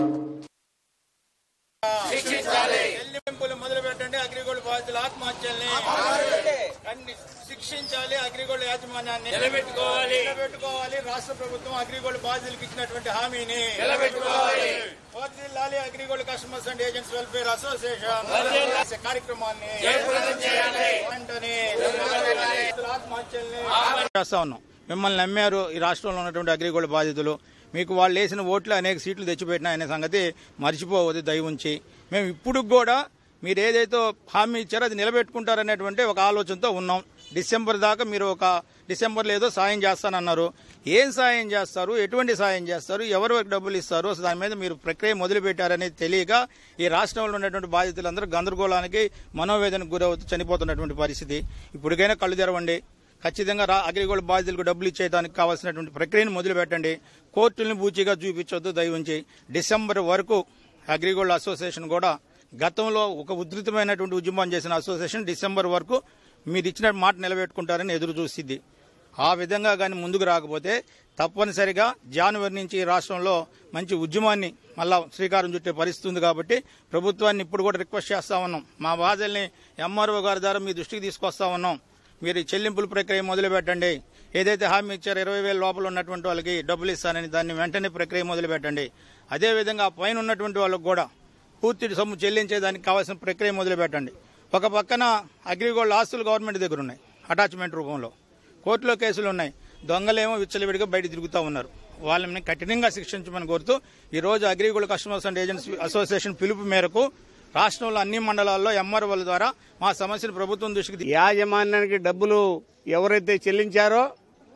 చెల్లింపులు మొదలు పెట్టండి అగ్రిగోల్డ్ బాధితుల ఆత్మహత్యల్ని అన్ని శిక్షించాలి అగ్రిగోల్డ్ యాజమాన్యాన్ని
నిలబెట్టుకోవాలి.
నిలబెట్టుకోవాలి రాష్ట్ర ప్రభుత్వం అగ్రిగోల్డ్ బాధితులకు ఇచ్చినటువంటి హామీని
నిలబెట్టుకోవాలి.
వర్ధిల్లాలి Agrigold customers and agents welfare association
వర్ధిల్లాలి.
కార్యక్రమాన్ని
జయప్రదం చేయాలి.
వెంటనే
నిలబెట్టాలి.
ఆత్మహత్యల్ని
చేస్తా ఉన్నాం మిమ్మల్ని నమ్మారు ఈ రాష్ట్రంలో ఉన్నటువంటి అగ్రిగోల్డ్ బాధితులు మీకు వాళ్ళు వేసిన ఓట్లు అనేక సీట్లు తెచ్చిపెట్టినా అనే సంగతి మర్చిపోవద్దు దయ ఉంచి మేము ఇప్పుడు కూడా మీరు ఏదైతే హామీ ఇచ్చారో అది నిలబెట్టుకుంటారనేటువంటి ఒక ఆలోచనతో ఉన్నాం డిసెంబర్ దాకా మీరు ఒక డిసెంబర్లో ఏదో సాయం చేస్తానన్నారు ఏం సాయం చేస్తారు ఎటువంటి సాయం చేస్తారు ఎవరికి డబ్బులు ఇస్తారు అసలు దాని మీద మీరు ప్రక్రియ మొదలు పెట్టారనేది తెలియక ఈ రాష్ట్రంలో ఉన్నటువంటి బాధితులందరూ గందరగోళానికి మనోవేదనకు గురవుతూ చనిపోతున్నటువంటి పరిస్థితి ఇప్పటికైనా కళ్ళు తెరవండి ఖచ్చితంగా రా అగ్రిగోల్డ్ బాధితులకు డబ్బులు ఇచ్చేయడానికి కావాల్సినటువంటి ప్రక్రియను మొదలు పెట్టండి కోర్టులను బూచిగా చూపించొద్దు దయవుంచి డిసెంబర్ వరకు అగ్రిగోల్డ్ అసోసియేషన్ కూడా గతంలో ఒక ఉధృతమైనటువంటి ఉద్యమం చేసిన అసోసియేషన్ డిసెంబర్ వరకు మీరు ఇచ్చిన మాట నిలబెట్టుకుంటారని ఎదురు చూస్తుంది ఆ విధంగా కానీ ముందుకు రాకపోతే తప్పనిసరిగా జనవరి నుంచి ఈ రాష్ట్రంలో మంచి ఉద్యమాన్ని మళ్ళా శ్రీకారం చుట్టే పరిస్థితి ఉంది కాబట్టి ప్రభుత్వాన్ని ఇప్పుడు కూడా రిక్వెస్ట్ చేస్తా ఉన్నాం మా బాధల్ని ఎంఆర్ఓ గారి ద్వారా మీ దృష్టికి తీసుకొస్తా ఉన్నాం మీరు ఈ చెల్లింపుల ప్రక్రియ మొదలు పెట్టండి ఏదైతే హామీ ఇచ్చారో ఇరవై వేల లోపల ఉన్నటువంటి వాళ్ళకి డబ్బులు ఇస్తానని దాన్ని వెంటనే ప్రక్రియ మొదలు పెట్టండి అదేవిధంగా ఆ పైన ఉన్నటువంటి వాళ్ళకు కూడా పూర్తి సొమ్ము చెల్లించేదానికి కావాల్సిన ప్రక్రియ మొదలు పెట్టండి ఒక పక్కన అగ్రిగోల్డ్ ఆస్తులు గవర్నమెంట్ దగ్గర ఉన్నాయి అటాచ్మెంట్ రూపంలో కోర్టులో కేసులు ఉన్నాయి దొంగలేమో విచ్చలవిడిగా బయట తిరుగుతూ ఉన్నారు వాళ్ళని కఠినంగా శిక్షించమని కోరుతూ ఈ రోజు Agrigold customers and agents association పిలుపు మేరకు రాష్ట్రంలో అన్ని మండలాల్లో ఎంఆర్ఓల ద్వారా మా సమస్యను ప్రభుత్వం దృష్టికి
యాజమాన్యానికి డబ్బులు ఎవరైతే చెల్లించారో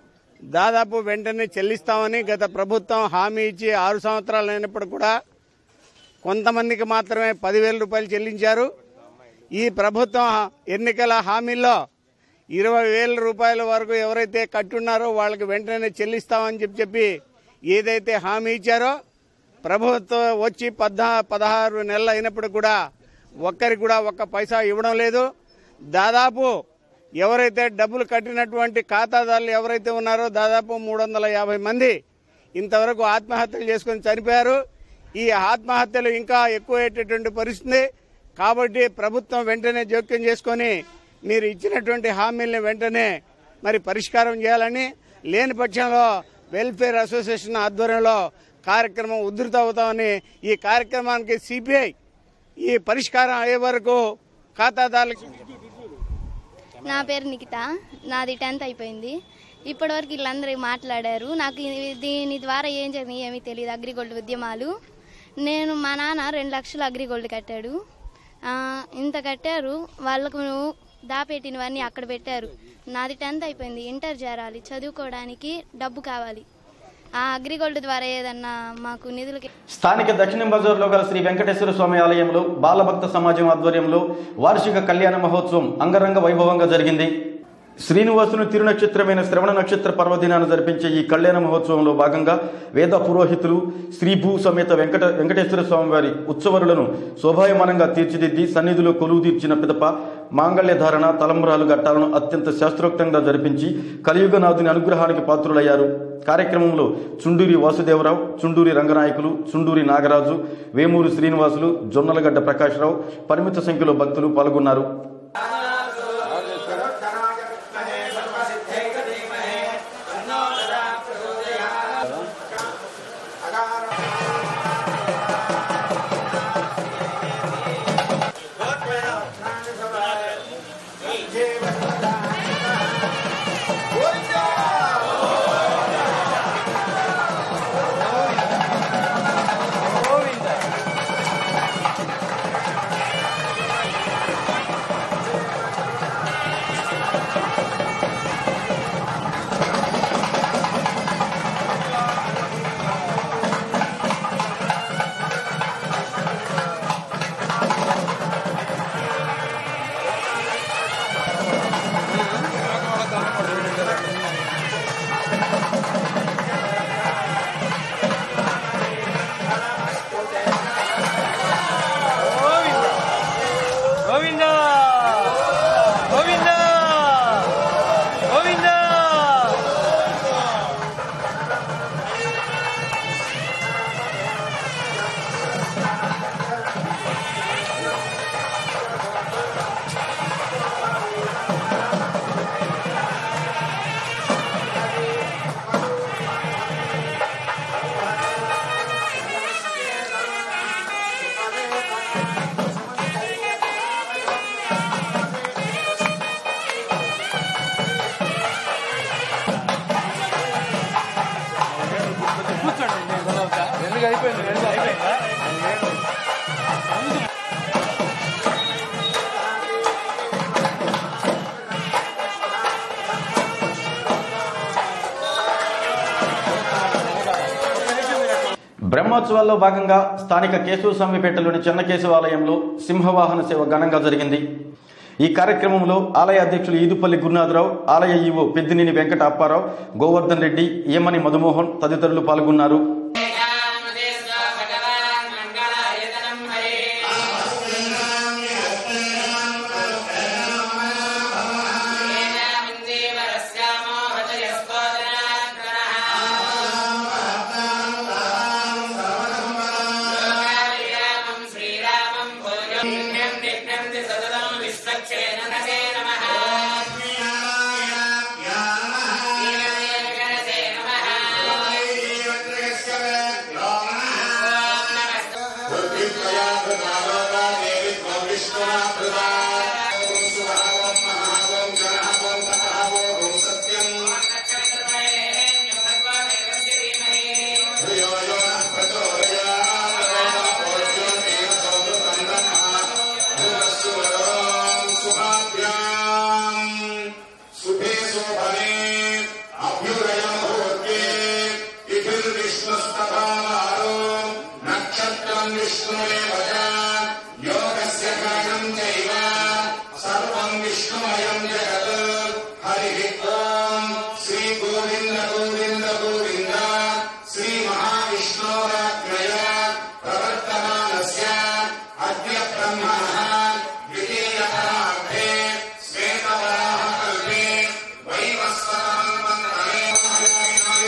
దాదాపు వెంటనే చెల్లిస్తామని గత ప్రభుత్వం హామీ ఇచ్చి ఆరు సంవత్సరాలు అయినప్పుడు కూడా కొంతమందికి మాత్రమే పదివేల రూపాయలు చెల్లించారు ఈ ప్రభుత్వం ఎన్నికల హామీల్లో ఇరవై వేల రూపాయల వరకు ఎవరైతే కట్టున్నారో వాళ్ళకి వెంటనే చెల్లిస్తామని చెప్పి చెప్పి ఏదైతే హామీ ఇచ్చారో ప్రభుత్వం వచ్చి పద్నా పదహారు నెలలు అయినప్పుడు కూడా ఒక్కరికి కూడా ఒక్క పైసా ఇవ్వడం లేదు దాదాపు ఎవరైతే డబ్బులు కట్టినటువంటి ఖాతాదారులు ఎవరైతే ఉన్నారో దాదాపు మూడు వందల యాభై మంది ఇంతవరకు ఆత్మహత్యలు చేసుకొని చనిపోయారు ఈ ఆత్మహత్యలు ఇంకా ఎక్కువయ్యేటటువంటి పరిస్థితి కాబట్టి ప్రభుత్వం వెంటనే జోక్యం చేసుకొని మీరు ఇచ్చినటువంటి హామీల్ని వెంటనే మరి పరిష్కారం చేయాలని లేని పక్షంలో వెల్ఫేర్ అసోసియేషన్ ఆధ్వర్యంలో కార్యక్రమం ఉధృత అవుతామని ఈ కార్యక్రమానికి సిపిఐ ఈ పరిష్కారం అయ్యే వరకు ఖాతాదారులకు
నా పేరు నిఖిత నాది టెన్త్ అయిపోయింది ఇప్పటివరకు వీళ్ళందరూ మాట్లాడారు నాకు ఇది- దీని ద్వారా ఏం జరిగింది ఏమీ తెలియదు అగ్రిగోల్డ్ ఉద్యమాలు నేను మా నాన్న రెండు లక్షలు అగ్రిగోల్డ్ కట్టాడు ఆ, ఇంత కట్టారు వాళ్ళకు దాపెట్టినవన్నీ అక్కడ పెట్టారు నాది టెన్త్ అయిపోయింది ఇంటర్ చేరాలి చదువుకోవడానికి డబ్బు కావాలి ఆ అగ్రిగోల్డ్ ద్వారా ఏదన్నా మాకు నిధులకి
స్థానిక దక్షిణ బజార్లో గల శ్రీ వెంకటేశ్వర స్వామి ఆలయంలో బాలభక్త సమాజం ఆధ్వర్యంలో వార్షిక కళ్యాణ మహోత్సవం అంగరంగ వైభవంగా జరిగింది శ్రీనివాసుని తిరునక్షత్రమైన శ్రవణ నక్షత్ర పర్వదినాన్ని జరిపించే ఈ కళ్యాణ మహోత్సవంలో భాగంగా వేద పురోహితులు శ్రీభూ సమేత వెంకట వెంకటేశ్వర స్వామి వారి ఉత్సవరులను శోభాయమానంగా తీర్చిదిద్ది సన్నిధిలో కొలువు తీర్చిన పిదప మాంగళ్య ధారణ తలంబరాలు ఘట్టాలను అత్యంత శాస్త్రోక్తంగా జరిపించి కలియుగనాథుని అనుగ్రహానికి పాత్రులయ్యారు కార్యక్రమంలో చుండూరి వాసుదేవరావు చుండూరి రంగనాయకులు చుండూరి నాగరాజు వేమూరు శ్రీనివాసులు జొన్నలగడ్డ ప్రకాశ్రావు పరిమిత సంఖ్యలో భక్తులు పాల్గొన్నారు
గోవింద గోవింద గోవింద
ఎందుకు అయిపోయింది రెండు అయిపోయిందా
బ్రహ్మోత్సవాల్లో భాగంగా స్థానిక కేశవస్వామిపేటలోని చిన్న కేశవాలయంలో సింహవాహన సేవ ఘనంగా జరిగింది ఈ కార్యక్రమంలో ఆలయ అధ్యక్షులు ఈదుపల్లి గురునాథరావు ఆలయ ఈవో పెద్దినేని వెంకట అప్పారావు గోవర్ధన్ రెడ్డి ఈమని మధుమోహన్ తదితరులు పాల్గొన్నారు
सुभे शोभने अभ्युदयमुहूर्ते विष्णुस्तभावारो नक्षत्रम् विष्णुमेव च योगस्य कारणम् चैव सर्वम् विष्णुमयम् जगत् हरिः ओम् श्रीगोविन्द गोविन्द गोविन्द श्रीमहाविष्णोराज्ञय प्रवर्तमानस्य अद्य ब्रह्मणः द्वितीयतरार्धे श्वेतवराहकल्पे वैवस्वतम् वन्दने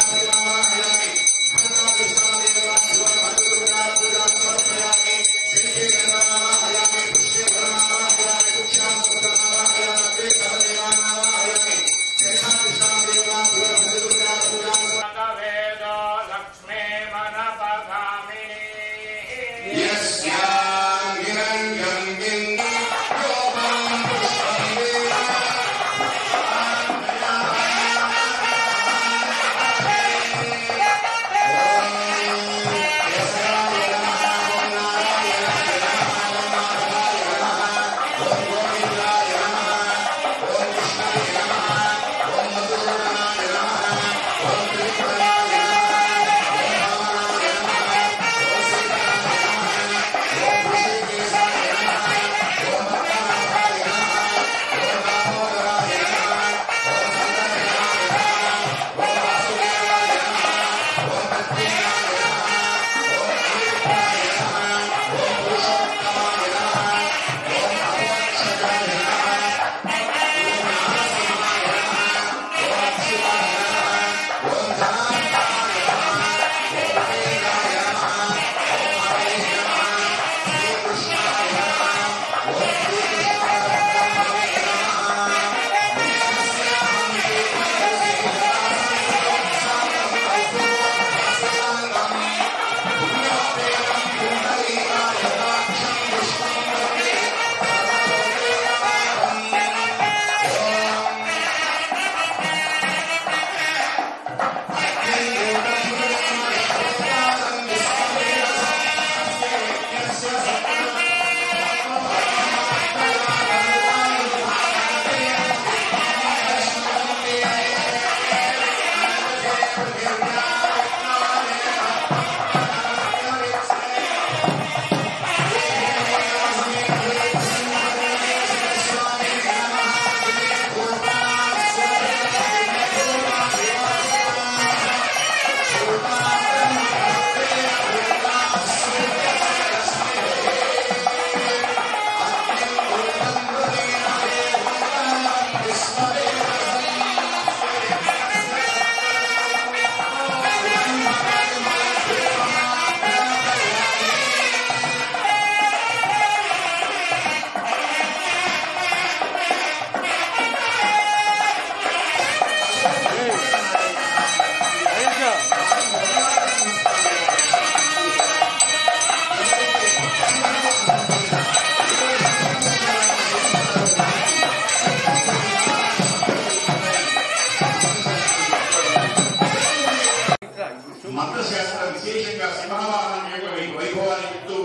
మంత్రశాస్త్ర విశేషంగా సింహవాహనం యొక్క వై- వైభవాన్ని చెప్తూ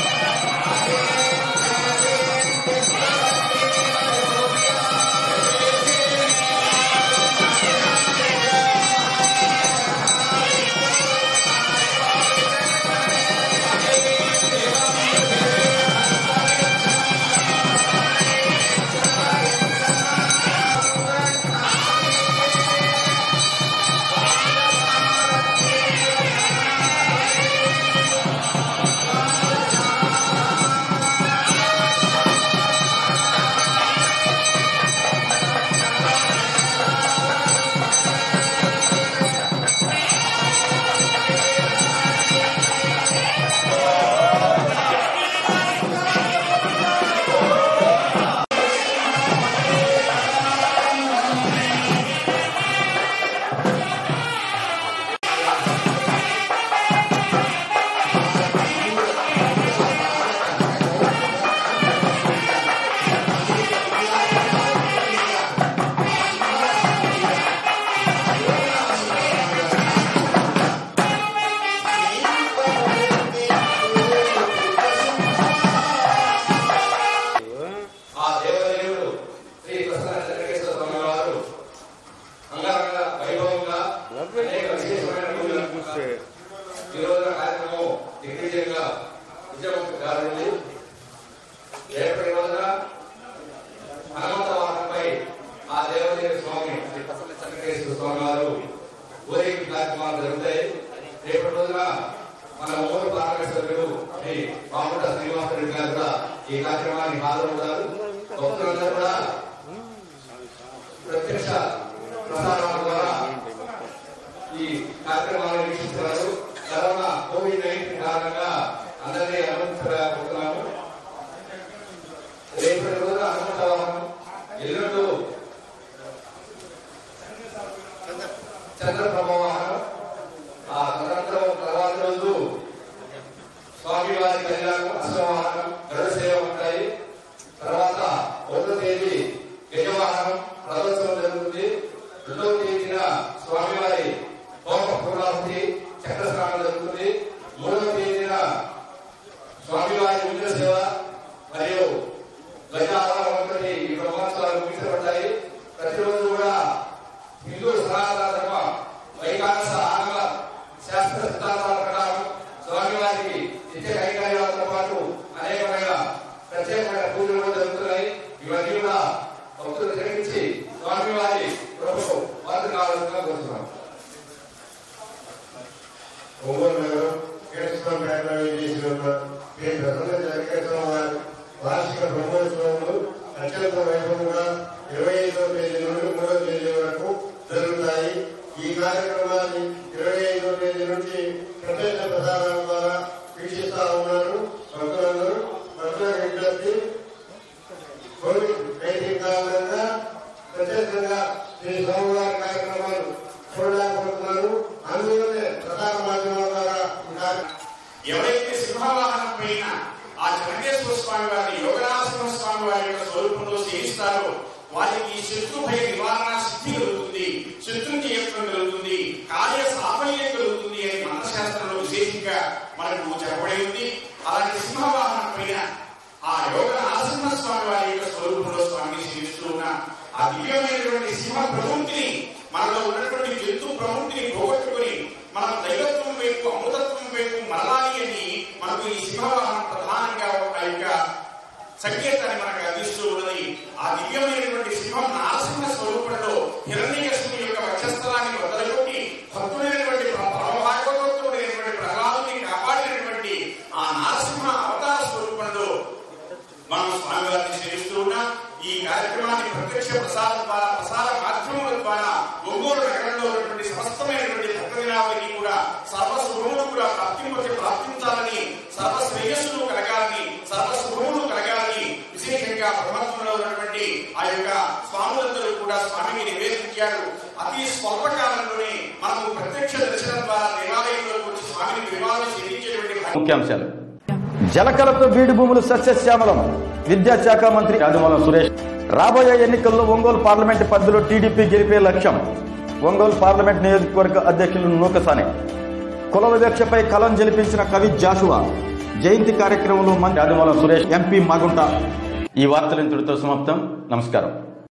శ్రీ
శ్రీ మామూట శ్రీనివాసరెడ్డి గారు కూడా ఈ కార్యక్రమానికి హాజరవుతారు భక్తులందరూ కూడా ప్రత్యక్ష ప్రసారాల ద్వారా ఈ కార్యక్రమాన్ని వీక్షిస్తున్నారు కరోనా కోవిడ్ నైన్టీన్ కారణంగా అందరినీ అనుమతించలేకపోతున్నాము రేపటి రోజున హనుమంత వాహనం ఎల్లుండు చంద్రప్రభ వాహనం ఆ తదనంతరం తర్వాత రోజు స్వామివారి కళ్యాణం అశ్వవాహనం గరుడ సేవ ఉంటాయి తర్వాత ఒకటో తేదీ గజవాహనం రథోత్సవం జరుగుతుంది రెండవ తేదీన స్వామివారి హోమ పూర్ణాహుతి చక్ర స్నానం జరుగుతుంది మూడవ తేదీన స్వామివారి ఉద్ర సేవ మరియు గజ ఆహారం ఈ బ్రహ్మోత్సవాలు ముగించబడ్డాయి ప్రతిరోజు కూడా హిందూ సనాతన ధర్మ వైకాస ఆంగ్ల శాస్త్ర సిద్ధాంతాల ప్రకారం స్వామివారికి నిత్య కైకార్యాలతో పాటు అనేకమైన ప్రత్యేకమైన పూజలు కూడా జరుగుతున్నాయి ఇవన్నీ కూడా భక్తులు గ్రహించి స్వామివారి ప్రభు వారు కావాల్సిందిగా కోరుతున్నాం
ఒంగోలు నగరం కేశవం బ్యాక్గ్రౌండ్ చేసిన శ్రీ ప్రసన్న వెంకటేశ్వర వారి వార్షిక బ్రహ్మోత్సవములు అత్యంత వైభవంగా ఇరవై ఐదవ తేదీ నుండి మూడవ తేదీ వరకు జరుగుతాయి ఈ కార్యక్రమాన్ని ఇరవై ఐదవ తేదీ నుంచి ప్రత్యేక ప్రసారాల ద్వారా వీక్షిస్తా ఉన్నారు భక్తులందరూ భక్తుల విజ్ఞప్తి కోవిడ్ నైన్టీన్ కారణంగా ప్రత్యేకంగా శ్రీ స్వామివారి కార్యక్రమాలు చూడలేకపోతున్నారు అందువల్లే ప్రసార మాధ్యమాల ద్వారా ఈ కార్యక్రమం
ఎవరైతే సింహవాహనం పైన ఆ చెన్నకేశ్వర స్వామి వారిని యోగనాథ స్వామి వారి యొక్క స్వరూపంలో సేవిస్తారో వారికి శత్రు భయ నివారణ సిద్ధి కలుగుతుంది శత్రుకి యత్నం కలుగుతుంది కార్య సాఫల్యం కలుగుతుంది అని మంత్రశాస్త్రంలో విశేషంగా మనకు చెప్పబడి ఉంది అలాంటి సింహవాహనం పైన ఆ యోగ నరసింహ స్వామి వారి యొక్క స్వరూపంలో స్వామిని సేవిస్తూ ఉన్న ఆ దివ్యమైనటువంటి సింహ ప్రవృత్తిని మనలో ఉన్నటువంటి జంతు ప్రవృత్తిని పోగొట్టుకుని మన దైవత్వం వైపు అమృతత్వం వైపు మరలాలి అని మనకు ఈ సింహవాహనం ప్రధానంగా ఆ యొక్క సంకేతాన్ని మనకు అందిస్తూ ఉన్నది ఆ దివ్యమైనటువంటి సింహం నారసింహ స్వరూపంలో హిరణ్యకృష్ణుని యొక్క వక్షస్థలాన్ని వదలగొట్టి భక్తుడైనటువంటి పరమభాగవతోడైనటువంటి ప్రహ్లాదుని కాపాడినటువంటి ఆ నారసింహ అవతార స్వరూపంలో మనం స్వామివారిని సేవిస్తూ ఉన్నాం ఈ కార్యక్రమాన్ని ప్రత్యక్ష ప్రసారం ద్వారా ప్రసార మాధ్యమాల ద్వారా ఒంగోలు నగరంలో ఉన్నటువంటి సమస్తమైనటువంటి భక్తజనాలకి కూడా సర్వ శుభములు కూడా ప్రాప్తింపకి ప్రాప్తించాలని సర్వ శ్రేయస్సులు కలగాలని సర్వ శుభములు కలగాలని విశేషంగా బ్రహ్మత్వంలో ఉన్నటువంటి ఆ యొక్క స్వాములందరూ కూడా స్వామిని నివేదించారు అతి స్వల్ప కాలంలోనే మనము ప్రత్యక్ష దర్శనం ద్వారా దేవాలయంలోకి వచ్చి స్వామిని వివాహం చేయించేటువంటి భాగ్యం
ముఖ్యాంశాలు జలకలతో బీడు భూములు సస్యశ్యామలం విద్యాశాఖ మంత్రి యాదమూలం సురేష్ రాబోయే ఎన్నికల్లో ఒంగోలు పార్లమెంటు పరిధిలో టీడీపీ గెలిపే లక్ష్యం ఒంగోలు పార్లమెంట్ నియోజకవర్గ అధ్యక్షులు నూకసాని కుల వివక్షపై కలం జలిపించిన కవి జాషువా జయంతి కార్యక్రమంలో మంత్రి యాదమూలం సురేష్ ఎంపీ మాగుంట ఈ వార్తలు ఇంతటితో సమాప్తం నమస్కారం